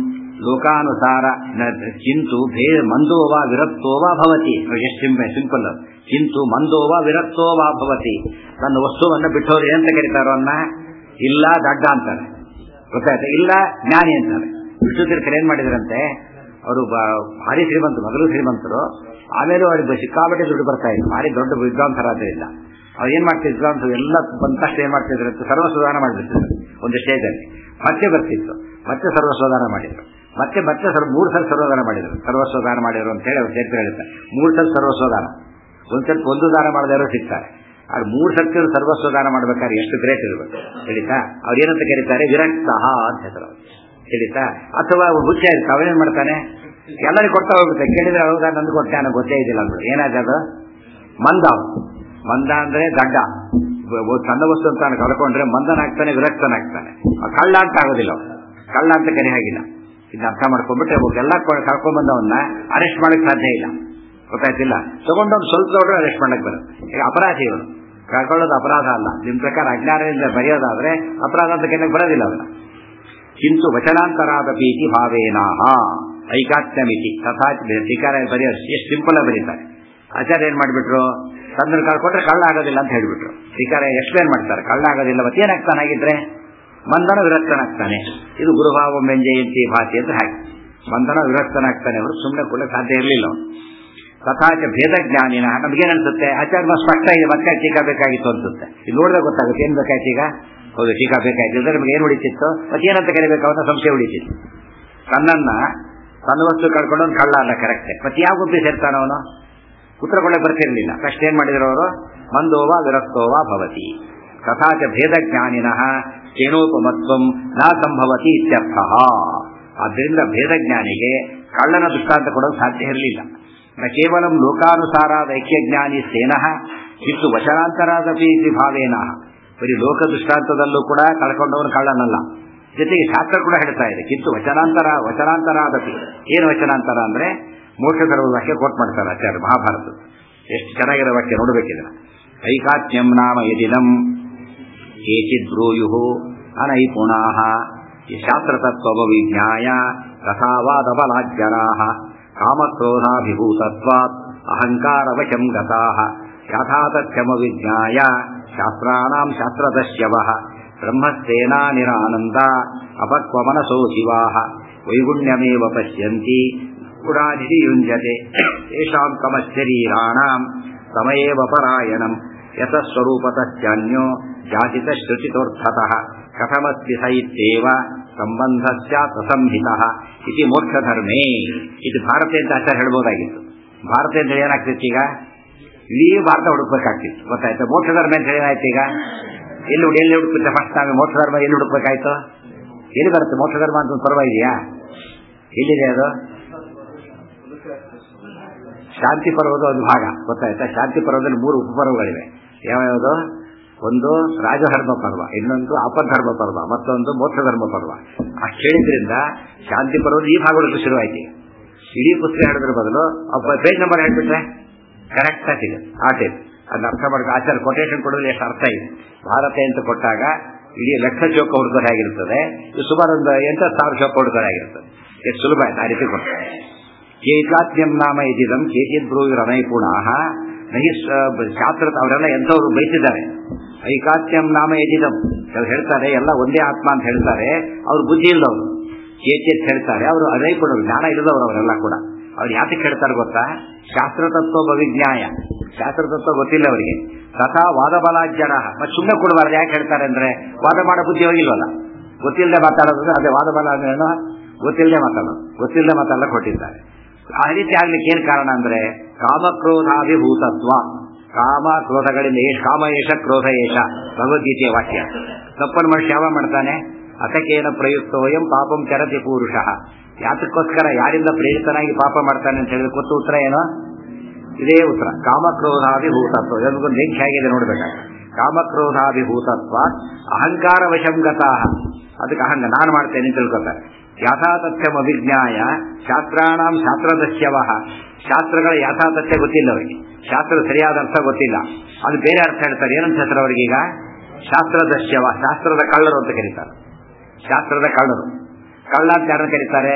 ಲೋಕಾನುಸಾರ ನ- ಚಿಂತು ಭೇ ಮಂದೋವಾ ವಿರಕ್ತೋವಾ ಭವತಿ ಎಷ್ಟು ಸಿಂಪಲ್ ಸಿಂಪಲ್ ಚಿಂತು ಮಂದೋವಾ ವಿರಕ್ತೋವಾ ಭವತಿ ನನ್ನ ವಸ್ತುವನ್ನು ಬಿಟ್ಟೋರಿ ಅಂತ ಕರೀತಾರೋ ಅನ್ನ ಇಲ್ಲ ದಡ್ಡ ಅಂತಾರೆ ಗೊತ್ತಾಯ್ತಾ ಇಲ್ಲ ಜ್ಞಾನಿ ಅಂತಾರೆ ವಿಷ್ಣು ತೀರ್ಥರು ಏನ್ ಮಾಡಿದ್ರಂತೆ ಅವರು ಭಾರಿ ಶ್ರೀಮಂತರು ಮೊದಲು ಶ್ರೀಮಂತರು ಆಮೇಲೆ ಅವ್ರಿಗೆ ಸಿಕ್ಕಾಪಟ್ಟೆ ದುಡ್ಡು ಬರ್ತಾ ಇತ್ತು ಭಾರಿ ದೊಡ್ಡ ವಿದ್ವಾಂಸರಾದ್ರಿಂದ ಅವ್ರು ಏನ್ ಮಾಡ್ತಿದ್ರು ವಿದ್ವಾಂಸರು ಎಲ್ಲ ಬಂದ ತಕ್ಷಣ ಏನ್ ಮಾಡ್ತಿದ್ರು ಅಂತ ಸರ್ವ ಸುಧಾರಣೆ ಮಾಡಿಬಿಡ್ತಿದ್ರು ಒಂದು ಸ್ಟೇಜಲ್ಲಿ ಮತ್ತೆ ಬರ್ತಿತ್ತು ಮತ್ತೆ ಸರ್ವ ಸುಧಾರ ಮಾಡಿದ್ರು ಮತ್ತೆ ಮತ್ತೆ ಸರ್ವ ಮೂರು ಸಲ ಸರ್ವದಾನ ಮಾಡಿದ್ರು ಸರ್ವ ಸುಧಾರ ಮಾಡಿದ್ರು ಅಂತ ಹೇಳಿ ಅವ್ರು ಚರಿತ್ರೆ ಹೇಳ್ತಾರೆ ಮೂರು ಸಲ ಸರ್ವ ಸುಧಾರ ಒಂದ್ ಸ್ವಲ್ಪ ಒಂದು ದಾನ ಮಾಡದೇ ಸಿಗ್ತಾರೆ ಆದ್ರೆ ಮೂರು ಸರ್ತಿ ಸರ್ವಸ್ವ ದಾನ ಮಾಡ್ಬೇಕಾದ್ರೆ ಎಷ್ಟು ಗ್ರೇಟ್ ಇರಬೇಕು ಹೇಳಿತಾ ಅವ್ರು ಏನಂತ ಕರೀತಾರೆ ವಿರಕ್ತ ಅಂತ ಹೆಸರು ಹೇಳಿತಾ ಅಥವಾ ಹುಚ್ಚ ಇರುತ್ತೆ ಅವನೇನ್ ಮಾಡ್ತಾನೆ ಎಲ್ಲರಿಗೂ ಕೊಡ್ತಾ ಹೋಗುತ್ತೆ ಕೇಳಿದ್ರೆ ಹೌದಾ ನಂದು ಕೊಟ್ಟೆ ನನಗೆ ಗೊತ್ತೇ ಇದ್ದಿಲ್ಲ ಅಂದ್ರು ಏನಾಗದು ಮಂದ ಅವ್ನು. ಮಂದ ಅಂದ್ರೆ ದಡ್ಡ ಒ- ಸಣ್ಣ ವಸ್ತು ಅಂತ ಅವ್ನು ಕಳ್ಕೊಂಡ್ರೆ ಮಂದನಾಗ್ತಾನೆ ವಿರಕ್ತನಾಗ್ತಾನೆ ಆ ಕಳ್ಳ ಅಂತ ಆಗೋದಿಲ್ಲ ಅವ್ನು. ಕಳ್ಳ ಅಂತ ಕರಿ ಹಾಗಿಲ್ಲ ಇದನ್ನ ಅರ್ಥ ಮಾಡ್ಕೊಂಡ್ಬಿಟ್ರೆ ಎಲ್ಲ ಕಳ್ಕೊಂಡ್ ಬಂದವನ್ನ ಅರೆಸ್ಟ್ ಮಾಡಕ್ ಸಾಧ್ಯ ಇಲ್ಲ ಗೊತ್ತಾಯ್ತಿಲ್ಲ ತಗೊಂಡವ್ನು ಸ್ವಲ್ಪ ನೋಡ್ರೆ ಅರೆಸ್ಟ್ ಮಾಡಕ್ ಬರುತ್ತೆ ಈಗ ಅಪರಾಧಿ ಇವನು ಕಳ್ಕೊಳ್ಳೋದು ಅಪರಾಧ ಅಲ್ಲ ನಿಮ್ ಪ್ರಕಾರ ಅಜ್ಞಾನದಿಂದ ಬರೆಯೋದಾದ್ರೆ ಅಪರಾಧ ಅಂತ ಕೆಳಗೆ ಬರೋದಿಲ್ಲ ಅವನ ಕಿಂತು ವಚನಾಂತರಾದ ಪ್ರೀತಿ ಭಾವೇನಾಹ ಐಕಾತ್ಮ್ಯಮಿತಿ ತಥಾ ಧಿಕಾರ ಬರೆಯೋದು ಎಷ್ಟು ಸಿಂಪಲ್ ಆಗಿ ಬರೀತಾರೆ ಆಚಾರ್ಯ ಏನ್ ಮಾಡ್ಬಿಟ್ರು ತಂದ್ರೆ ಕಳ್ಕೊಟ್ರೆ ಕಳ್ಳ ಆಗೋದಿಲ್ಲ ಅಂತ ಹೇಳ್ಬಿಟ್ರು ಧಿಕಾರ ಎಕ್ಸ್ಪ್ಲೇನ್ ಮಾಡ್ತಾರೆ ಕಳ್ಳ ಆಗೋದಿಲ್ಲ ಮತ್ತೆ ಏನಾಗ್ತಾನಾಗಿದ್ರೆ ಬಂಧನ ವಿರಕ್ತನಾಗ್ತಾನೆ ಇದು ಗುರುಭಾವ ಮೆಂಜಯಂತಿ ಭಾಷೆ ಅಂತ ಹಾಗೆ ಬಂಧನ ವಿರಕ್ತನಾಗ್ತಾನೆ ಅವರು ಸುಮ್ಮನೆ ಕೂಡ ಸಾಧ್ಯ ಇರಲಿಲ್ಲ ಅವನು ತಥಾಚ ಭೇದ ಜ್ಞಾನಿನ ನಮಗೇನ್ ಅನ್ಸುತ್ತೆ ಆಚಾರ್ಯ ಸ್ಪಷ್ಟ ಇದೆ ಮತ್ತೆ ಟೀಕಾ ಬೇಕಾಗಿತ್ತು ಅನ್ಸುತ್ತೆ ಇದು ನೋಡಿದ್ರೆ ಗೊತ್ತಾಗುತ್ತೆ ಏನ್ ಬೇಕಾಯ್ತು ಈಗ ಹೌದು ಟೀಕಾ ಬೇಕಾಯ್ತು ಅಂದ್ರೆ ನಮ್ಗೆ ಏನ್ ಉಳಿತಿತ್ತು ಮತ್ತೆ ಏನಂತ ಕರಿಬೇಕು ಅವನ ಸಂಶಯ ಉಳಿತಿತ್ತು ತನ್ನನ್ನ ತನ್ನ ವಸ್ತು ಕಳ್ಕೊಂಡು ಅವ್ನು ಕಳ್ಳ ಅಲ್ಲ ಕರೆಕ್ಟ್ ಮತ್ತೆ ಯಾವ ಗುಂಪಿ ಸೇರ್ತಾನ ಅವನು ಉತ್ತರ ಕೊಡಕ್ಕೆ ಬರ್ತಿರ್ಲಿಲ್ಲ ಕಷ್ಟ ಏನ್ ಮಾಡಿದ್ರು ಅವರು ಮಂದೋವ ವಿರಕ್ತೋವ ಭವತಿ ತಥಾಚ ಭೇದ ಜ್ಞಾನಿನಃ ಏನೋಪಮತ್ವಂ ನಾ ಸಂಭವತಿ ಇತ್ಯರ್ಥ ಆದ್ದರಿಂದ ಭೇದ ಜ್ಞಾನಿಗೆ ಕಳ್ಳನ ದೃಷ್ಟಾಂತ ಕೊಡೋದು ಸಾಧ್ಯ ಇರಲಿಲ್ಲ ನ ಕೇವಲ ಲೋಕಾನುಸಾರಾದ ಐಕ್ಯಜ್ಞಾನಿ ಸೇನಃ ಇತ್ತು ವಚನಾಂತರಾದಪಿ ಇತಿ ಭಾವೇನ ಬರೀ ಲೋಕ ದೃಷ್ಟಾಂತದಲ್ಲೂ ಕೂಡ ಕಳ್ಕೊಂಡವನು ಕಳ್ಳನಲ್ಲ ಜೊತೆಗೆ ಶಾಸ್ತ್ರ ಕೂಡ ಹೇಳ್ತಾ ಇದೆ ಕಿತ್ತು ವಚನಾಂತರ ವಚನಾಂತರಾದಪಿ ಏನು ವಚನಾಂತರ ಅಂದ್ರೆ ಮೋಕ್ಷ ಸರ್ವ ವಾಕ್ಯ ಕೋಟ್ ಮಾಡ್ತಾರೆ ಆಚಾರ್ಯ ಮಹಾಭಾರತ ಎಷ್ಟು ಚೆನ್ನಾಗಿರೋ ವಾಕ್ಯ ನೋಡ್ಬೇಕಿದ್ರೆ ಐಕಾತ್ಮ್ಯಂ ನಾಮ ಯದಿನಂ ಕೇಚಿದ್ ಬ್ರೂಯು ಅನೈಪುಣಾ ಶಾಸ್ತ್ರತತ್ವವಿಜ್ಞಾಯ ತಥಾವಾದಬಲಾಜ್ಜನಾ ಕಾಮಕ್ರೋಧಾಭಿಭೂತತ್ವಾತ್ ಅಹಂಕಾರವಶಂ ಗತಾ ಯಥಾತಥ್ಯಮವಿಜ್ಞಾಯ ಶಾಸ್ತ್ರಾಣಾಂ ಶಾಸ್ತ್ರದಶ್ಯವ ಬ್ರಹ್ಮಸ್ತೇನಾನಿರಾನಂದ ಅಪಕ್ವಮನಸೋ ಶಿವಾ ವೈಗುಣ್ಯಮೇವ ಪಶ್ಯಂತಿ ಗುಣಾನಿಧಿ ಯುಂಜತೆ ಯೇಷಾಂ ಕಮಶರೀರಾಣಾಂ ಸಮಯೇವ ಪರಾಯಣಂ ಯತಸ್ವರೂಪತಶ್ಚಾನ್ಯೋ ಜಾತಿತಶ್ರುಚಿತೋರ್ಥತಃ ಕಥಮಸ್ತಿ ಸ ಇತ್ಯೇವ ಸಂಬಂಧಸ್ಯಾತ್ ಅಸಂಹಿತಃ ಇತಿ ಮೋಕ್ಷಧರ್ಮೇ ಇದು ಭಾರತ ಅಂತ ಆಚಾರ ಹೇಳ್ಬೋದಾಗಿತ್ತು ಭಾರತ ಅಂತ ಏನಾಗ್ತಿತ್ತು ಈಗ ಇಡೀ ಭಾರತ ಹುಡುಕ್ಬೇಕಾಗ್ತಿತ್ತು ಗೊತ್ತಾಯ್ತು ಮೋಕ್ಷ ಧರ್ಮ ಅಂತ ಏನಾಯ್ತು ಈಗ ಎಲ್ಲಿ ಹುಡಿ ಎಲ್ಲಿ ಹುಡುಕುತ್ತೆ ಫಸ್ಟ್ ನಾವೇ ಮೋಕ್ಷ ಧರ್ಮ ಎಲ್ಲಿ ಹುಡುಕ್ಬೇಕಾಯ್ತು ಎಲ್ಲಿ ಬರುತ್ತೆ ಮೋಕ್ಷ ಧರ್ಮ ಅಂತ ಒಂದು ಪರ್ವ ಇದೆಯಾ ಎಲ್ಲಿದೆ ಅದು ಶಾಂತಿ ಪರ್ವದ ಒಂದು ಭಾಗ ಗೊತ್ತಾಯ್ತಾ ಶಾಂತಿ ಪರ್ವದಲ್ಲಿ ಮೂರು ಉಪಪರ್ವಗಳಿವೆ ಯಾವ್ಯಾವುದು ಒಂದು ರಾಜಧರ್ಮ ಪರ್ವ ಇನ್ನೊಂದು ಅಪಧರ್ಮ ಪರ್ವ ಮತ್ತೊಂದು ಮೋಕ್ಷ ಧರ್ಮ ಪರ್ವ ಅಷ್ಟು ಹೇಳಿದ್ರಿಂದ ಶಾಂತಿ ಪರ್ವದ ಈ ಭಾಗಗಳು ಶುರುವಾಯ್ತು ಈಗ. ಇಡೀ ಪುಸ್ತಕ ಹೇಳಿದ್ರ ಬದಲು ಪೇಜ್ ನಂಬರ್ ಹೇಳ್ಬಿಟ್ರೆ ಕರೆಕ್ಟ್ ಆಗಿದೆ ಆ ಟೈಪ್ ಅದನ್ನ ಅರ್ಥ ಮಾಡ್ಕೊ ಆಚಾರ ಕೊಟೇಶನ್ ಕೊಡೋದು ಎಷ್ಟು ಅರ್ಥ ಇದೆ ಭಾರತ ಅಂತ ಕೊಟ್ಟಾಗ ಇಡೀ ಲಕ್ಷ ಚೌಕ ಹುಡುಗರಾಗಿರ್ತದೆ ಇದು ಸುಮಾರು ಒಂದು ಎಂಟತ್ತು ಸಾವಿರ ಚೌಕ ಹುಡುಗರಾಗಿರ್ತದೆ ಎಷ್ಟು ಸುಲಭ ಆಯ್ತು ಆ ರೀತಿ ಕೊಡ್ತಾರೆ ಚೈತಾತ್ಮ್ಯಂ ನಾಮ ಇದಿದಂ ಚೇಚಿತ್ ಬ್ರೂವಿರನೈ ಪುನಃ ನಹಿ ಶಾಸ್ತ್ರ ಅವರೆಲ್ಲ ಎಂಥವ್ರು ಬಯಸಿದ್ದಾರೆ ಐಕಾತ್ಮ್ಯಂ ನಾಮ ಎದಿದಂ ಕೆಲವು ಹೇಳ್ತಾರೆ ಎಲ್ಲ ಒಂದೇ ಆತ್ಮ ಅಂತ ಹೇಳ್ತಾರೆ ಅವ್ರು ಬುದ್ಧಿ ಇಲ್ಲದವರು ಚೇಚಿತ್ ಹೇಳ್ತಾರೆ ಅವರು ಅದೇ ಕೊಡೋರು ಜ್ಞಾನ ಇಲ್ಲದವರು ಅವರೆಲ್ಲ ಕೂಡ ಅವ್ರು ಯಾತಕ್ಕೆ ಹೇಳ್ತಾರೆ ಗೊತ್ತಾ ಶಾಸ್ತ್ರ ತತ್ವ ಬವಿಜ್ಞಾಯ ಶಾಸ್ತ್ರ ತತ್ವ ಗೊತ್ತಿಲ್ಲ ಅವರಿಗೆ ತಥಾ ವಾದಬಲಾಜ್ಜನ ಮತ್ತೆ ಸುಮ್ಮನೆ ಕೊಡಬಾರ್ದು ಯಾಕೆ ಹೇಳ್ತಾರೆ ಅಂದ್ರೆ ವಾದ ಮಾಡೋ ಬುದ್ಧಿ ಹೋಗಿಲ್ವಲ್ಲ ಗೊತ್ತಿಲ್ಲದೆ ಮಾತಾಡೋದು ಅದೇ ವಾದಬಲ ಅಂದ್ರೇನು ಗೊತ್ತಿಲ್ಲದೆ ಮಾತಾಡೋದು ಗೊತ್ತಿಲ್ಲದೆ ಮಾತಾಡಲು ಕೊಟ್ಟಿದ್ದಾರೆ ಆ ರೀತಿ ಆಗ್ಲಿಕ್ಕೆ ಏನ್ ಕಾರಣ ಅಂದ್ರೆ ಕಾಮಕ್ರೋಧಾಭಿಭೂತತ್ವ ಕಾಮ ಕ್ರೋಧಗಳಿಂದ ಏಷ್ ಕಾಮ ಏಷ ಕ್ರೋಧ ಏಷ ಭಗವದ್ಗೀತೆಯ ವಾಕ್ಯ ತಪ್ಪನ್ನು ಮನುಷ್ಯ ಯಾವ ಮಾಡ್ತಾನೆ ಅತಕೇನ ಪ್ರಯುಕ್ತೋಯಂ ಪಾಪಂ ಚರತಿ ಪುರುಷ ಯಾತಕ್ಕೋಸ್ಕರ ಯಾರಿಂದ ಪ್ರೇರಿತನಾಗಿ ಪಾಪ ಮಾಡ್ತಾನೆ ಅಂತ ಹೇಳಿದ್ರೆ ಕೊಟ್ಟು ಉತ್ತರ ಏನು ಇದೇ ಉತ್ತರ ಕಾಮಕ್ರೋಧಾಭಿಭೂತತ್ವ ಇದೊಂದು ಲಿಂಕ್ ಹೇಗಿದೆ ನೋಡ್ಬೇಕಾಗ ಕಾಮಕ್ರೋಧಾಭಿಭೂತತ್ವ ಅಹಂಕಾರ ವಶಂಗತಾಹ ಅದಕ್ಕೆ ಅಹಂಗ ನಾನು ಮಾಡ್ತೇನೆ ಅಂತ ತಿಳ್ಕೊತಾರೆ ಯಥಾತಥ್ಯಂ ಅಭಿಜ್ಞಾಯ ಶಾಸ್ತ್ರಾಣಂ ಶಾಸ್ತ್ರದಸ್ಯವ ಶಾಸ್ತ್ರಗಳ ಯಥಾತಥ್ಯ ಗೊತ್ತಿಲ್ಲ ಅವರಿಗೆ ಶಾಸ್ತ್ರದ ಸರಿಯಾದ ಅರ್ಥ ಗೊತ್ತಿಲ್ಲ ಅದು ಬೇರೆ ಅರ್ಥ ಹೇಳ್ತಾರೆ ಏನಂತ ಹೆಸರು ಅವರಿಗೀಗ ಶಾಸ್ತ್ರದಸ್ಯವ ಶಾಸ್ತ್ರದ ಕಳ್ಳರು ಅಂತ ಕರೀತಾರೆ ಶಾಸ್ತ್ರದ ಕಳ್ಳರು ಕಳ್ಳ ಅಂತ ಯಾರನ್ನ ಕರೀತಾರೆ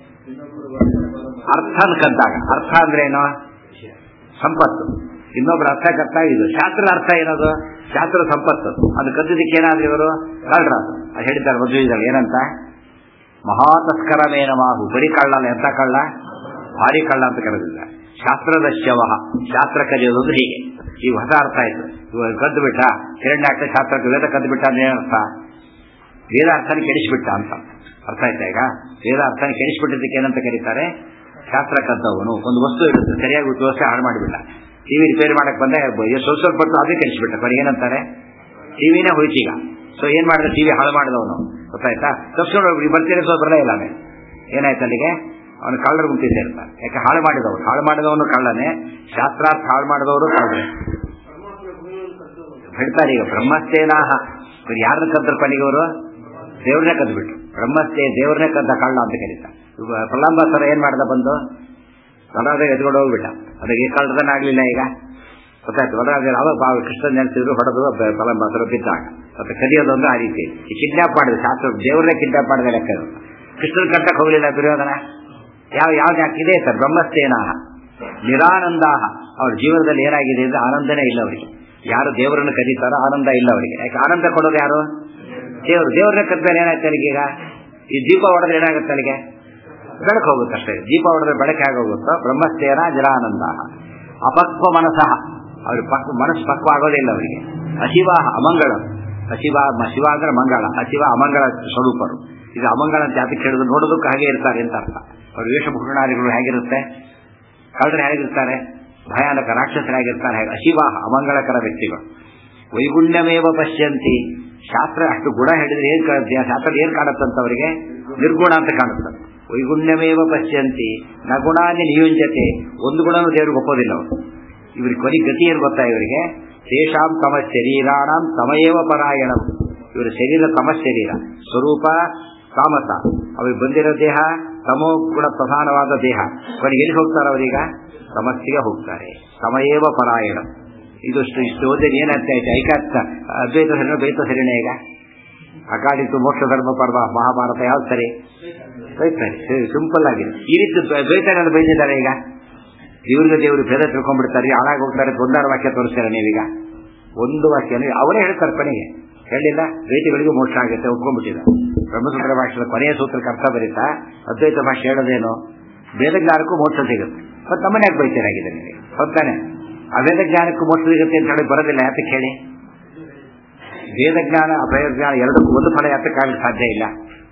ಅರ್ಥ ಕದ್ದಾಗ ಅರ್ಥ ಅಂದ್ರೆ ಏನು ಸಂಪತ್ತು ಇನ್ನೊಬ್ಬರ ಅರ್ಥ ಕರ್ತ ಇದು ಶಾಸ್ತ್ರದ ಅರ್ಥ ಏನದು ಶಾಸ್ತ್ರ ಸಂಪತ್ತು ಅದು ಕದ್ದಿದ್ದಕ್ಕೆ ಏನಾದ್ರು ಇವರು ಕಳ್ಳರ ಅದು ಹೇಳಿದ್ದಾರೆ ಮದುವೆ ಏನಂತ ಮಹಾತಸ್ಕರನೇನ ಮಾಹು ಬರೀ ಕಳ್ಳ ಅಲ್ಲ ಎಂತ ಕಳ್ಳ ಭಾರಿ ಕಳ್ಳ ಅಂತ ಕರೆದಿಲ್ಲ ಶಾಸ್ತ್ರದ ಶವ ಶಾಸ್ತ್ರ ಕಲಿಯೋದು ಅಂದ್ರೆ ಹೀಗೆ ಈಗ ಹೊಸ ಅರ್ಥ ಆಯ್ತು ಇವಾಗ ಕದ್ದು ಬಿಟ್ಟ ಹಿರಣ್ಯಾಕ್ಷ ಶಾಸ್ತ್ರ ವೇದ ಕದ್ದು ಬಿಟ್ಟ ಅಂದ್ರೆ ಏನರ್ಥ ವೇದ ಅರ್ಥನ ಕೆಡಿಸ್ಬಿಟ್ಟ ಅಂತ ಅರ್ಥ ಆಯ್ತಾ ಈಗ ವೇದ ಅರ್ಥನ ಕೆಡಿಸ್ಬಿಟ್ಟಿದ್ದಕ್ಕೆ ಏನಂತ ಕರೀತಾರೆ ಶಾಸ್ತ್ರ ಕದ್ದವನು ಒಂದು ವಸ್ತು ಇರುತ್ತೆ ಸರಿಯಾಗಿ ಉಪಯೋಗಿಸಿ ಹಾಳು ಮಾಡಿಬಿಟ್ಟ ಟಿವಿ ರಿಪೇರಿ ಮಾಡಕ್ ಬಂದ ಸ್ವಲ್ಪ ಸ್ವಲ್ಪ ಹೊತ್ತು ಅದೇ ಕೆಡಿಸ್ಬಿಟ್ಟ ಕೊನೆಗೆ ಏನಂತಾರೆ ಟಿವಿನೇ ಹೋಯ್ತು ಈಗ ಸೊ ಏನ್ ಮಾಡಿದ ಟಿವಿ ಹಾಳು ಮಾಡಿದವನು ಗೊತ್ತಾಯ್ತಾ ತಪ್ಸ್ಕೊಂಡು ಬರ್ತೀನಿ ಸೊ ಬರಲೇ ಇಲ್ಲ ಅವನೇ ಏನಾಯ್ತು ಅಲ್ಲಿಗೆ ಅವನು ಕಳ್ಳರು ಗುಂಪಿದ್ದೆ ಇರ್ತಾನೆ ಯಾಕೆ ಹಾಳು ಮಾಡಿದವನು ಹಾಳು ಮಾಡಿದವನು ಕಳ್ಳನೇ ಶಾಸ್ತ್ರಾರ್ಥ ಹಾಳು ಮಾಡಿದವರು ಕಳ್ಳನೆ ಹೇಳ್ತಾರೆ ಈಗ ಬ್ರಹ್ಮಸ್ತೇನಾಹ ಯಾರನ್ನ ಕದ್ರ ಪಣಿಗೆ ಅವರು ದೇವ್ರನ್ನೇ ಕದ್ಬಿಟ್ರು ಬ್ರಹ್ಮಸ್ತೇ ದೇವ್ರನ್ನೇ ಕದ್ದ ಕಳ್ಳ ಅಂತ ಕರೀತಾರೆ ಪ್ರಲಂಬಾಸರ ಏನ್ ಮಾಡ್ದ ಬಂದು ವನರಾಜ ಎದ್ಕೊಂಡು ಹೋಗ್ಬಿಟ್ಟ ಅದಕ್ಕೆ ಕಳ್ಳದನ್ನ ಆಗ್ಲಿಲ್ಲ ಈಗ ಗೊತ್ತಾಯ್ತು ವನರಾಜ ಅವಾಗ ಬಾವು ಕೃಷ್ಣ ನೆನೆಸಿದ್ರು ಹೊಡೆದು ಪ್ರಲಂಬಾಸರ ಬಿದ್ದಾಗ ಮತ್ತೆ ಕದಿಯೋದೊಂದು ಆ ರೀತಿ ಈ ಕಿಡ್ನಾಪ್ ಮಾಡಿದ ಶಾಸ್ತ್ರ ದೇವ್ರನ್ನೇ ಕಿಡ್ನಾಪ್ ಮಾಡಿದ ಲೆಕ್ಕ ಇದು. ಕೃಷ್ಣನ್ ಕಟ್ಟಕ್ಕೆ ಹೋಗಲಿಲ್ಲ ದುರ್ಯೋಧನ ಯಾವ ಯಾವ್ದು ಯಾಕಿದೆ ಸರ್ ಬ್ರಹ್ಮಸ್ತೇನಾಹ ನಿರಾನಂದಾಹ ಅವ್ರ ಜೀವನದಲ್ಲಿ ಏನಾಗಿದೆ ಅಂದ್ರೆ ಆನಂದನೇ ಇಲ್ಲ ಅವರಿಗೆ ಯಾರು ದೇವರನ್ನು ಕದೀತಾರೋ ಆನಂದ ಇಲ್ಲ ಅವರಿಗೆ ಯಾಕೆ ಆನಂದ ಕೊಡೋದು ಯಾರು ದೇವರು ದೇವ್ರನ್ನ ಕದ್ಮೇಲೆ ಏನಾಯ್ತು ಅಲ್ಲಿಗೆ ಈಗ ಈ ದೀಪ ಹೊಡೆದ್ರೆ ಏನಾಗುತ್ತೆ ಅಲ್ಲಿಗೆ ಬೆಳಕು ಹೋಗುತ್ತೆ ಅಷ್ಟೇ ದೀಪ ಹೊಡೆದ್ರೆ ಬೆಳಕೆ ಆಗೋಗುತ್ತೋ ಬ್ರಹ್ಮಸ್ತೇನ ಜಲಾನಂದ ಅಪಕ್ವ ಮನಸಃ ಅವ್ರ ಪಕ್ವ ಮನಸ್ಸು ಪಕ್ವ ಆಗೋದಿಲ್ಲ ಅವರಿಗೆ ಅಶಿವ ಅಮಂಗಳ ಅಶಿವ ಶಿವ ಅಂದ್ರೆ ಮಂಗಳ ಅಶಿವ ಅಮಂಗಳ ಸ್ವರೂಪರು ಇದು ಅಮಂಗಳ ಅಂತ ಯಾತಕ್ಕೆ ಹೇಳಿದ್ರು ನೋಡೋದಕ್ಕೆ ಹಾಗೆ ಇರ್ತಾರೆ ಅಂತ ಅರ್ಥ ಅವ್ರ ವೇಷಭೂಷಣಾದಿಗಳು ಹೇಗಿರುತ್ತೆ ಕಳ್ಳರು ಹೇಗಿರ್ತಾರೆ ಭಯಾನಕ ರಾಕ್ಷಸರಾಗಿರ್ತಾರೆ ಹೇಗೆ ಅಶಿವ ಅಮಂಗಳಕರ ವ್ಯಕ್ತಿಗಳು ವೈಗುಣ್ಯಮೇವ ಪಶ್ಯಂತಿ ಶಾಸ್ತ್ರ ಅಷ್ಟು ಗುಣ ಹೇಳಿದ್ರೆ ಏನ್ ಕಾಣುತ್ತೆ ಶಾಸ್ತ್ರ ಏನ್ ಕಾಣುತ್ತಂತ ಅವರಿಗೆ ನಿರ್ಗುಣ ಅಂತ ಕಾಣುತ್ತೆ ವೈಗುಣ್ಯಮೇವ ಪಶ್ಯಂತಿ ನ ಗುಣಾన్ని ನಿಯುಂಜತೆ ಒಂದು ಗುಣನೂ ದೇವ್ರಿಗೆ ಒಪ್ಪೋದಿಲ್ಲ ಅವರು ಇವ್ರಿಗೆ ಕೊನೆ ಗತಿ ಏನು ಗೊತ್ತಾ ಇವರಿಗೆ ತೇಷಾಂ ತಮ ಶರೀರಾಣಂ ತಮಯೇವ ಪರಾಯಣಂ ಇವರ ಶರೀರ ತಮ ಶರೀರ ಸ್ವರೂಪ ತಾಮಸ ಅವ್ರಿಗೆ ಬಂದಿರೋ ದೇಹ ತಮೋ ಗುಣ ಪ್ರಧಾನವಾದ ದೇಹ ಕೊನೆಗೆ ಎಲ್ಲಿ ಹೋಗ್ತಾರೆ ಅವರೀಗ ತಮಸ್ಸಿಗೆ ಹೋಗ್ತಾರೆ ತಮಯೇವ ಪರಾಯಣ ಇದಷ್ಟು ಇಷ್ಟು ಓದಿದ ಏನಂತ ಆಯ್ತು ಐಕಾತ್ತ ಅದ್ವೈತ ಸರಿನ ದ್ವೈತ ಸರಿನೇ ಈಗ ಅಕಾಲಿತು ಮೋಕ್ಷ ಧರ್ಮ ಪರ್ವ ಮಹಾಭಾರತ ಯಾವ್ದು ಸರಿ ದ್ವೈತ ಸಿಂಪಲ್ ಆಗಿದೆ ಈ ರೀತಿ ದ್ವೈತ ಬೈದಿದ್ದಾರೆ ಈಗ ದೇವ್ರಿಗೆ ದೇವರು ಭೇದ ತಿಳ್ಕೊಂಡ್ಬಿಡ್ತಾರೆ ಹಾಳಾಗಿ ಹೋಗ್ತಾರೆ ಒಂದಾರು ವಾಕ್ಯ ತೋರಿಸ್ತಾರೆ ನೀವೀಗ ಒಂದು ವಾಕ್ಯ ಅವರೇ ಹೇಳ್ತಾರೆ ಕೊನೆಗೆ ಹೇಳಿಲ್ಲ ದ್ವೈತಿಗಳಿಗೂ ಮೋಕ್ಷ ಆಗುತ್ತೆ ಒಪ್ಕೊಂಡ್ಬಿಟ್ಟಿದ್ದಾರೆ ಬ್ರಹ್ಮಸೂತ್ರ ಭಾಷೆದ ಕೊನೆಯ ಸೂತ್ರಕ್ಕೆ ಅರ್ಥ ಬರೀತಾ ಅದ್ವೈತ ಭಾಷೆ ಹೇಳೋದೇನು ವೇದಜ್ಞಾನಕ್ಕೂ ಮೋಕ್ಷ ಸಿಗುತ್ತೆ ಮತ್ತೆ ನಮ್ಮನೆ ಯಾಕೆ ಬೈತೀರಾಗಿದೆ ನಿಮಗೆ ಹೊತ್ತಾನೆ ಆ ವೇದಜ್ಞಾನಕ್ಕೂ ಮೋಕ್ಷ ಸಿಗುತ್ತೆ ಅಂತ ಹೇಳಿ ಬರೋದಿಲ್ಲ ಯಾತಕ್ಕೆ ಹೇಳಿ ವೇದಜ್ಞಾನ ಅಭಯಜ್ಞಾನ ಎರಡಕ್ಕೂ ಒಂದು ಫಲ ಯಾತಕ್ಕಾಗಲಿಕ್ಕೆ ಸಾಧ್ಯ ಇಲ್ಲ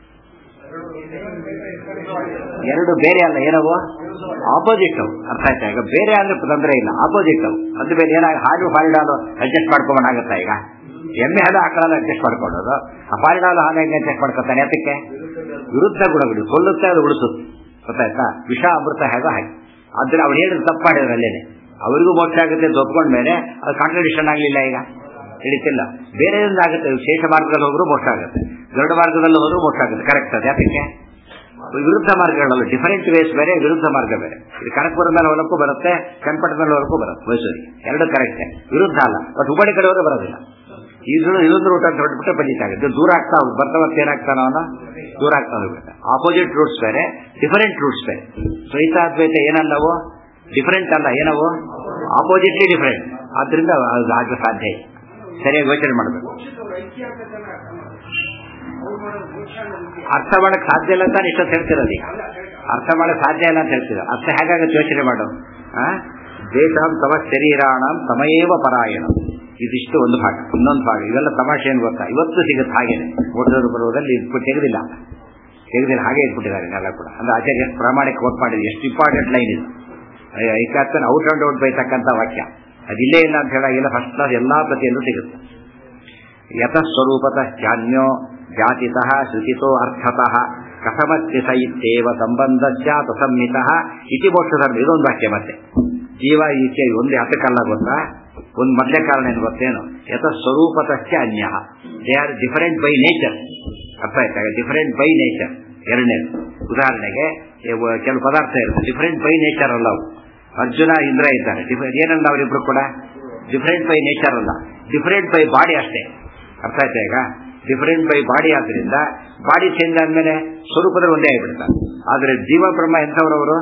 ಎರಡು ಬೇರೆ ಅಲ್ಲ ಏನವು ಆಪೋಸಿಟ್ ಅವು ಅರ್ಥ ಆಯ್ತಾ ಈಗ ಬೇರೆ ಅಂದ್ರೆ ತೊಂದರೆ ಇಲ್ಲ ಆಪೋಸಿಟ್ ಅವು ಅದ್ರ ಮೇಲೆ ಏನಾಗ ಹಾಡು ಹಾಡಿಡಾಲು ಅಡ್ಜಸ್ಟ್ ಮಾಡ್ಕೊಂಬನಾಗತ್ತಾ ಈಗ ಎಮ್ಮೆ ಹಾಲು ಆಕಳಲ್ಲ ಅಡ್ಜಸ್ಟ್ ಮಾಡ್ಕೊಳ್ಳೋದು ಆ ಪಾಲಿನ ಹಾಲು ಹಾಲು ಹೆಂಗೆ ಅಡ್ಜಸ್ಟ್ ಮಾಡ್ಕೊತಾನೆ ಅದಕ್ಕೆ ವಿರುದ್ಧ ಗುಣಗಳು ಕೊಲ್ಲುತ್ತೆ ಅದು ಉಳಿಸುತ್ತೆ ಗೊತ್ತಾಯ್ತಾ ವಿಷ ಅಮೃತ ಹೇಗೋ ಹಾಗೆ ಆದ್ರೆ ಅವ್ರು ಹೇಳಿದ್ರು ತಪ್ಪು ಮಾಡಿದ್ರು ಅಲ್ಲೇನೆ ಅವರಿಗೂ ಮೋಕ್ಷ ಆಗುತ್ತೆ ಅಂತ ಒಪ್ಕೊಂಡ ಮೇಲೆ ಅದು ಕಾಂಟ್ರಡಿಕ್ಷನ್ ಆಗಲಿಲ್ಲ ಈಗ ಹಿಡಿತಿಲ್ಲ ಬೇರೆಯಿಂದ ಆಗುತ್ತೆ ವಿಶೇಷ ಮಾರ್ಗದಲ್ಲಿ ಹೋದ್ರೂ ಮೋಕ್ಷ ಆಗುತ್ತೆ ಗರುಡ ಮಾರ್ಗದಲ್ಲಿ ಹೋದ್ರೂ ಮೋಕ್ಷ ಆಗುತ್ತೆ ಕರೆಕ್ಟ್ ಅದು ಯಾಕೆ ವಿರುದ್ಧ ಮಾರ್ಗಗಳಲ್ಲ ಡಿಫರೆಂಟ್ ವೇಸ್ ಬೇರೆ ವಿರುದ್ಧ ಮಾರ್ಗ ಬೇರೆ ಇದು ಕನಕಪುರ ಮೇಲೆ ಹೊಲಕ್ಕೂ ಬರುತ್ತೆ ಚನ್ನಪಟ್ಟಣದ ಹೊಲಕ್ಕೂ ಬರುತ್ತೆ ಮೈಸೂರಿಗೆ ಎರಡು ಕರೆಕ್ಟ್ ವಿರುದ್ಧ ಅಲ್ಲ ಬಟ್ ಹುಬ್ಬಳ್ಳಿ ಕಡೆ ಹೋದ್ರೆ ಬರೋದಿಲ್ಲ ಇದು ಇನ್ನೊಂದು ರೂಟ್ ಅಂತ ಹೊರಟ್ಬಿಟ್ಟೆ ಬಂದಿತ್ತಾಗುತ್ತೆ ದೂರ ಆಗ್ತಾ ಹೋಗುತ್ತೆ ಬರ್ತಾ ಬರ್ತಾ ಏನಾಗ್ತಾನ ಅವನು ದೂರ ಆಗ್ತಾ ಹೋಗುತ್ತೆ ಆಪೋಸಿಟ್ ರೂಟ್ಸ್ ಬೇರೆ ಡಿಫರೆಂಟ್ ರೂಟ್ಸ್ ಬೇರೆ ದ್ವೈತಾದ್ವೈತ ಏನಲ್ಲವು ಡಿಫರೆಂಟ್ ಅಲ್ಲ ಏನವು ಆಪೋಸಿಟ್ಲಿ ಡಿಫರೆಂಟ್ ಆದ್ರಿಂದ ಅದು ಆಗ ಸಾಧ್ಯ ಇಲ್ಲ ಸರಿಯಾಗಿ ಯೋಚನೆ ಮಾಡಬೇಕು ಮೋಕ್ಷದವ್ರು ಐಕ್ಯ ಆಗ್ಬೇಕಲ್ಲ ಅರ್ಥ ಮಾಡ್ಬೇಕು. ಅವ್ರು ಮಾಡೋದು ಮೋಕ್ಷ ನಮ್ಗೆ ಅರ್ಥ ಮಾಡಕ್ ಸಾಧ್ಯ ಇಲ್ಲ ಅಂತ ಇಷ್ಟೊತ್ತು ಹೇಳ್ತಿರೋದು ಈಗ ಅಲ್ಲ ಹೇಳ್ತಾರೆ. ಅರ್ಥ ಮಾಡಕ್ ಸಾಧ್ಯ ಇಲ್ಲ ಅಂತ ಹೇಳ್ತಿದ್ರು ಅರ್ಥ ಹೇಗಾಗುತ್ತೆ ಯೋಚನೆ ಮಾಡು ಆ? ದೇಶಾಂ ತಮ ಶರೀರಾಣಂ ತಮಯೇವ ಪರಾಯಣ ಇದಿಷ್ಟು ಒಂದು ಭಾಗ ಇನ್ನೊಂದು ಭಾಗ ಇವೆಲ್ಲ ತಮಾಷೆ ಏನು ಗೊತ್ತಾ ಇವತ್ತು ಸಿಗುತ್ತೆ ಹಾಗೇನೆ ಓಟೋರು ಬರುವುದಲ್ಲಿ ಇದು ತೆಗೆದಿಲ್ಲ ತೆಗೆದಿಲ್ಲ ಹಾಗೆ ಇಟ್ಬಿಟ್ಟಿದ್ದಾರೆ ಇದೆಲ್ಲ ಕೂಡ ಅಂದ್ರೆ ಆಚಾರ್ಯ ಎಷ್ಟು ಪ್ರಾಮಾಣಿಕ ಕೋಟ್ ಮಾಡಿದ್ರು ಎಷ್ಟು ಇಂಪಾರ್ಟೆಂಟ್ ಲೈನ್ ಇದು ಐಕಾತ್ತನ ಔಟ್ ಅಂಡ್ ಔಟ್ ಬೈತಕ್ಕಂಥ ವಾಕ್ಯ ಅದಿಲ್ಲೇ ಇಲ್ಲ ಅಂತ ಹೇಳಾಗಿಲ್ಲ ಫಸ್ಟ್ ಕ್ಲಾಸ್ ಎಲ್ಲಾ ಪ್ರತಿಯಲ್ಲೂ ಸಿಗುತ್ತೆ ಯತಃಸ್ವರೂಪತಃ ಜಾನ್ಯೋ ಜಾತಿತಃ ಶ್ರುತಿತೋ ಅರ್ಥತಃ ಕಥಮಸ್ತಿ ಸ ಇತ್ಯೇವ ಸಂಬಂಧ ಸ್ಯಾತ್ ಅಸಂಹಿತಃ ಇತಿ ಮೋಕ್ಷಧರ್ಮ ಇದೊಂದು ವಾಕ್ಯ ಮತ್ತೆ ಜೀವ ಈಚೆ ಒಂದು ಹತ್ತಕ್ಕಲ್ಲ ಗೊತ್ತಾ ಒಂದು ಮೊದಲೇ ಕಾರಣ ಏನು ಗೊತ್ತೇನು ಯತಃ ಸ್ವರೂಪತಶ್ಚ ಅನ್ಯ they are different by nature ಅರ್ಥ ಆಯ್ತಾ ಡಿಫರೆಂಟ್ ಬೈ ನೇಚರ್ ಎರಡನೇ ಉದಾಹರಣೆಗೆ ಇವ- ಕೆಲವು ಪದಾರ್ಥ ಇರುತ್ತೆ ಡಿಫರೆಂಟ್ ಬೈ ನೇಚರ್ ಅಲ್ಲ ಅವು ಅರ್ಜುನ ಇಂದ್ರ ಇದ್ದಾರೆ ಡಿಫರೆಂಟ್ ಏನಲ್ಲ ಅವರಿಬ್ರು ಕೂಡ ಡಿಫರೆಂಟ್ ಬೈ ನೇಚರ್ ಅಲ್ಲ ಡಿಫರೆಂಟ್ ಬೈ ಬಾಡಿ ಅಷ್ಟೇ ಅರ್ಥ ಆಯ್ತಾ ಈಗ ಡಿಫರೆಂಟ್ ಬೈ ಬಾಡಿ ಆದ್ರಿಂದ ಬಾಡಿ ಚೇಂಜ್ ಆದ್ಮೇಲೆ ಸ್ವರೂಪದಲ್ಲಿ ಒಂದೇ ಆಗಿಬಿಡ್ತಾರೆ ಆದ್ರೆ ಜೀವ ಬ್ರಹ್ಮ ಎಂಥವ್ರವರು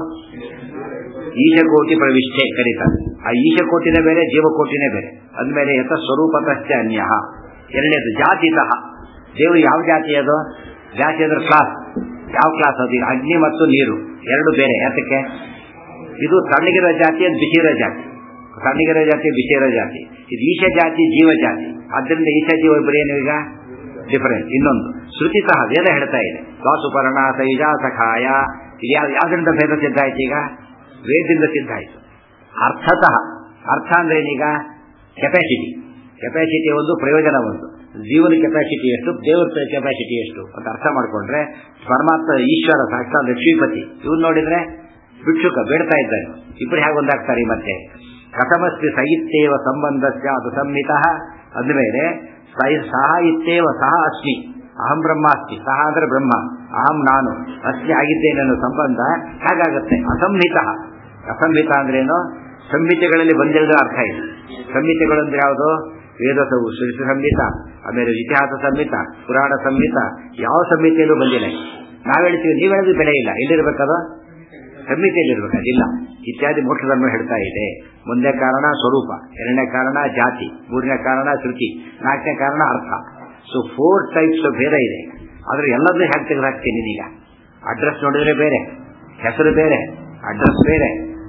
ಈಶಕೋಟಿ ಪ್ರವಿಷ್ಠೆ ಕರೀತಾರೆ ಆ ಈಶಕೋಟಿನೇ ಬೇರೆ ಜೀವಕೋಟಿನೇ ಬೇರೆ ಅಂದಮೇಲೆ ಯಥ ಸ್ವರೂಪತಶ್ಚ ಅನ್ಯ ಎರಡನೇದು ಜಾತಿತಃ ದೇವರು ಯಾವ ಜಾತಿ ಅದು ಜಾತಿ ಅಂದ್ರೆ ಕ್ಲಾಸ್ ಯಾವ ಕ್ಲಾಸ್ ಅದು ಈಗ ಅಗ್ನಿ ಮತ್ತು ನೀರು ಎರಡು ಬೇರೆ ಯಾತಕ್ಕೆ ಇದು ತಣ್ಣಗಿರೋ ಜಾತಿ ಅದು ಬಿಸಿರೋ ಜಾತಿ ತಣ್ಣಗಿರೋ ಜಾತಿ ಬಿಸಿರೋ ಜಾತಿ ಇದು ಈಶ ಜಾತಿ ಜೀವ ಜಾತಿ ಆದ್ದರಿಂದ ಈಶ ಜೀವ ಇಬ್ಬರು ಏನು ಈಗ ಡಿಫರೆಂಟ್ ಇನ್ನೊಂದು ಶ್ರುತಿ ಸಹ ವೇದ ಹೇಳ್ತಾ ಇದೆ ವಾಸುಪರ್ಣ ತೈಜ ಸಖಾಯ ಇದು ಯಾವ ಯಾವ್ದ್ರಿಂದ ಭೇದ ಸಿದ್ಧ ಆಯ್ತು ಈಗ ವೇದದಿಂದ ಸಿದ್ಧ ಆಯ್ತು ಅರ್ಥತಃ ಅರ್ಥ ಅಂದ್ರೆ ಏನೀಗ ಕೆಪಾಸಿಟಿ ಕೆಪಾಸಿಟಿ ಒಂದು ಪ್ರಯೋಜನ ಒಂದು ಜೀವನ ಕೆಪಾಸಿಟಿ ಎಷ್ಟು ದೇವರ ಕೆಪಾಸಿಟಿ ಎಷ್ಟು ಅಂತ ಅರ್ಥ ಮಾಡ್ಕೊಂಡ್ರೆ ಪರಮಾತ್ಮ ಈಶ್ವರ ಸಾಕ್ಷಾತ್ ಲಕ್ಷ್ಮೀಪತಿ ಇವನ್ ನೋಡಿದ್ರೆ ಭಿಕ್ಷುಕ ಬೇಡ್ತಾ ಇದ್ದಾನೆ ಇಬ್ಬರು ಹೇಗೆ ಒಂದಾಗ್ತಾರೆ ಈ ಮತ್ತೆ ಕಥಮಸ್ತಿ ಸಹಿತ್ಯೇವ ಸಂಬಂಧಸ್ಯ ಅದು ಸಂಹಿತ ಅಂದಮೇಲೆ ಸಹ- ಸಹ ಇತ್ತೇವ ಸಹ ಅಸ್ಮಿ ಅಹಂ ಬ್ರಹ್ಮಾಸ್ತಿ ಸಹ ಅಂದ್ರೆ ಬ್ರಹ್ಮ ಅಹಂ ನಾನು ಅಸ್ಮಿ ಆಗಿದ್ದೇನೆ ಅನ್ನೋ ಸಂಬಂಧ ಹೇಗಾಗತ್ತೆ ಅಸಂಹಿತ ಅಸಂಹಿತ ಅಂದ್ರೇನು ಸಂಹಿತೆಗಳಲ್ಲಿ ಬಂದಿರದ ಅರ್ಥ ಇದೆ ಸಂಹಿತೆಗಳು ಅಂದ್ರೆ ಯಾವುದು ವೇದ ಸ- ಶ್ರುತಿ ಸಂಹಿತ ಆಮೇಲೆ ಇತಿಹಾಸ ಸಂಹಿತ ಪುರಾಣ ಸಂಹಿತ ಯಾವ ಸಂಹಿತೆಯಲ್ಲೂ ಬಂದಿಲ್ಲ ನಾವ್ ಹೇಳ್ತೀವಿ ನೀವ್ ಹೇಳಿದ್ರೆ ಬೆಲೆ ಇಲ್ಲ ಎಲ್ಲಿರ್ಬೇಕದು ಸಂಹಿತೆಯಲ್ಲಿರ್ಬೇಕು ಅದಿಲ್ಲ ಇತ್ಯಾದಿ ಮೋಕ್ಷಧರ್ಮ ಹೇಳ್ತಾ ಇದೆ ಮುಂದೆ ಕಾರಣ ಸ್ವರೂಪ ಎರಡನೇ ಕಾರಣ ಜಾತಿ ಮೂರನೇ ಕಾರಣ ಶ್ರುತಿ ನಾಲ್ಕನೇ ಕಾರಣ ಅರ್ಥ ಸೊ ಫೋರ್ ಟೈಪ್ಸ್ ಭೇದ ಇದೆ ಆದ್ರೆ ಎಲ್ಲದನ್ನೂ ಹೇಗೆ ತೆಗೆದುಹಾಕ್ತೀನಿ ನೀನೀಗ ಅಡ್ರೆಸ್ ನೋಡಿದ್ರೆ ಬೇರೆ ಹೆಸರು ಬೇರೆ ಅಡ್ರೆಸ್ ಬೇರೆ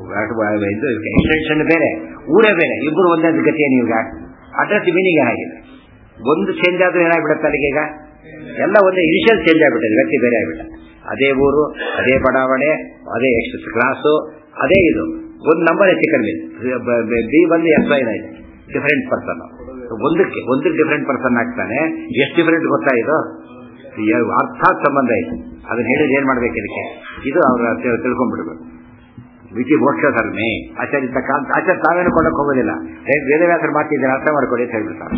ಇದು ಎಕ್ಸ್ಟೆನ್ಷನ್ ಬೇರೆ ಊರೇ ಬೇರೆ ಇಬ್ಬರು ಒಂದೇ ಗತಿಯ ನೀವೀಗ ಅಡ್ರೆಸ್ ಮೀನಿಂಗ್ ಏನಾಗಿದೆ ಒಂದು ಚೇಂಜ್ ಆದ್ರೆ ಏನಾಗ್ಬಿಡುತ್ತೆ ಅಲ್ಲಿಗೆ ಈಗ ಎಲ್ಲ ಒಂದೇ ಇನಿಷಿಯಲ್ ಚೇಂಜ್ ಆಗ್ಬಿಟ್ಟಿದೆ ವ್ಯಕ್ತಿ ಬೇರೆ ಆಗ್ಬಿಟ್ಟ ಅದೇ ಊರು ಅದೇ ಬಡಾವಣೆ ಅದೇ ಎಷ್ಟು ಕ್ಲಾಸು ಅದೇ ಇದು ಒಂದು ನಂಬರ್ ಹೆಚ್ಚು ಕಡಿಮೆ ಬಿ ಬಂದು ಎಸ್ ಐ ಇದೆ ಡಿಫರೆಂಟ್ ಪರ್ಸನ್ ಒಂದಕ್ಕೆ ಒಂದಕ್ಕೆ ಡಿಫರೆಂಟ್ ಪರ್ಸನ್ ಆಗ್ತಾನೆ ಎಷ್ಟು ಡಿಫರೆಂಟ್ ಗೊತ್ತಾ ಇದು ಯ- ಅರ್ಥಾತ್ ಸಂಬಂಧ ಇದೆ ಅದನ್ನ ಹೇಳಿದ್ರೆ ಏನ್ ಮಾಡ್ಬೇಕು ಇದಕ್ಕೆ ಇದು ಅವ್ರ ತಿಳ್ಕೊಂಡ್ಬಿಡ್ಬೇಕು ವಿಧಿ ಮೋಕ್ಷ ಧರ್ಮೆ ಆಚಾರ್ಯ ಕಾಂತ ಆಚಾರ್ಯ ತಾವೇನು ಕೊಳ್ಳಕ್ ಹೋಗೋದಿಲ್ಲ ಏ, ವೇದವ್ಯಾಸರು ಮಾತಿದ್ದಾರೆ ಅರ್ಥ ಮಾಡ್ಕೊಳ್ಳಿ ಅಂತ ಹೇಳ್ಬಿಡ್ತಾರೆ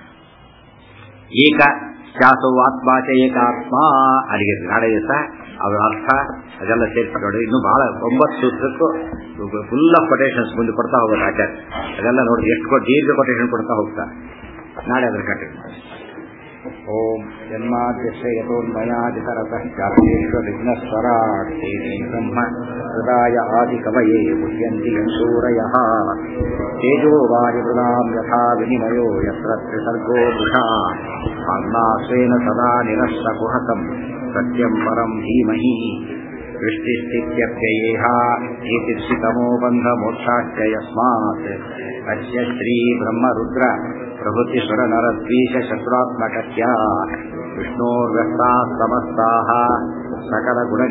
ಏಕ ಶಾಸೋ ಆತ್ಮ ಚ ಏಕಾತ್ಮ ಅಲ್ಲಿಗೆ ನಾಳೆ ದಿವಸ ಅವರ ಅರ್ಥ ಅದೆಲ್ಲ ಸೇರಿಸ್ಕೊಂಡು ಇನ್ನು ಬಹಳ ಒಂಬತ್ತು ಸೂತ್ರಕ್ಕೂ ಫುಲ್ ಆಫ್ ಕೊಟೇಶನ್ಸ್ ಮುಂದೆ ಕೊಡ್ತಾ ಹೋಗೋದು ಆಚಾರ್ಯ ಅದೆಲ್ಲ ನೋಡಿ ಎಷ್ಟು ಕೊ- ದೀರ್ಘ ಕೊಟೇಶನ್ ಕೊಡ್ತಾ ಹೋಗ್ತಾರೆ ನಾಳೆ ಅದ್ರ ಕಂಟಿನ್ಯೂ ಓಂ ಜನ್ಮಾದ್ಯಸ್ಯ ಯಥೋನ್ಮಯಾದಿತರತಃ ಚಾತ್ರೇಶ್ವರಿಘ್ನಸ್ವರಾರ್ಥೇನೆ ಬ್ರಹ್ಮ ಹೃದಯ ಆದಿಕವಯೇ ಮುಹ್ಯಂತಿ ಯಂಸೂರಯಃ ತೇಜೋ ವಾಯುಗುಣಾಂ ಯಥಾ ವಿನಿಮಯೋ ಯತ್ರ ತ್ರಿಸರ್ಗೋ ವೃಷಾ ಭಾಗ್ನಾಸ್ವೇನ ಸದಾ ನಿರಸ್ತಕುಹಕಂ ಸತ್ಯಂ ಪರಂ ಧೀಮಹಿ ವೃಷ್ಟಿಸ್ಥಿತ್ಯಪ್ಯಯೇಹ ಏತಿರ್ಷಿತಮೋ ಬಂಧ ಮೋಕ್ಷಾಶ್ಚ ಯಸ್ಮಾತ್ ಅಸ್ಯ ಶ್ರೀ ಬ್ರಹ್ಮರುದ್ರ ಪ್ರಭೃತಿ ಸುರ ನರ ದ್ವೀಶ ಶತ್ರುತ್ಮಕಸ್ಯ ವಿಷ್ಣೋರ್ವ್ಯಸ್ತಾः ಸಮಸ್ತಾः ಸಕಲ ಗುಣ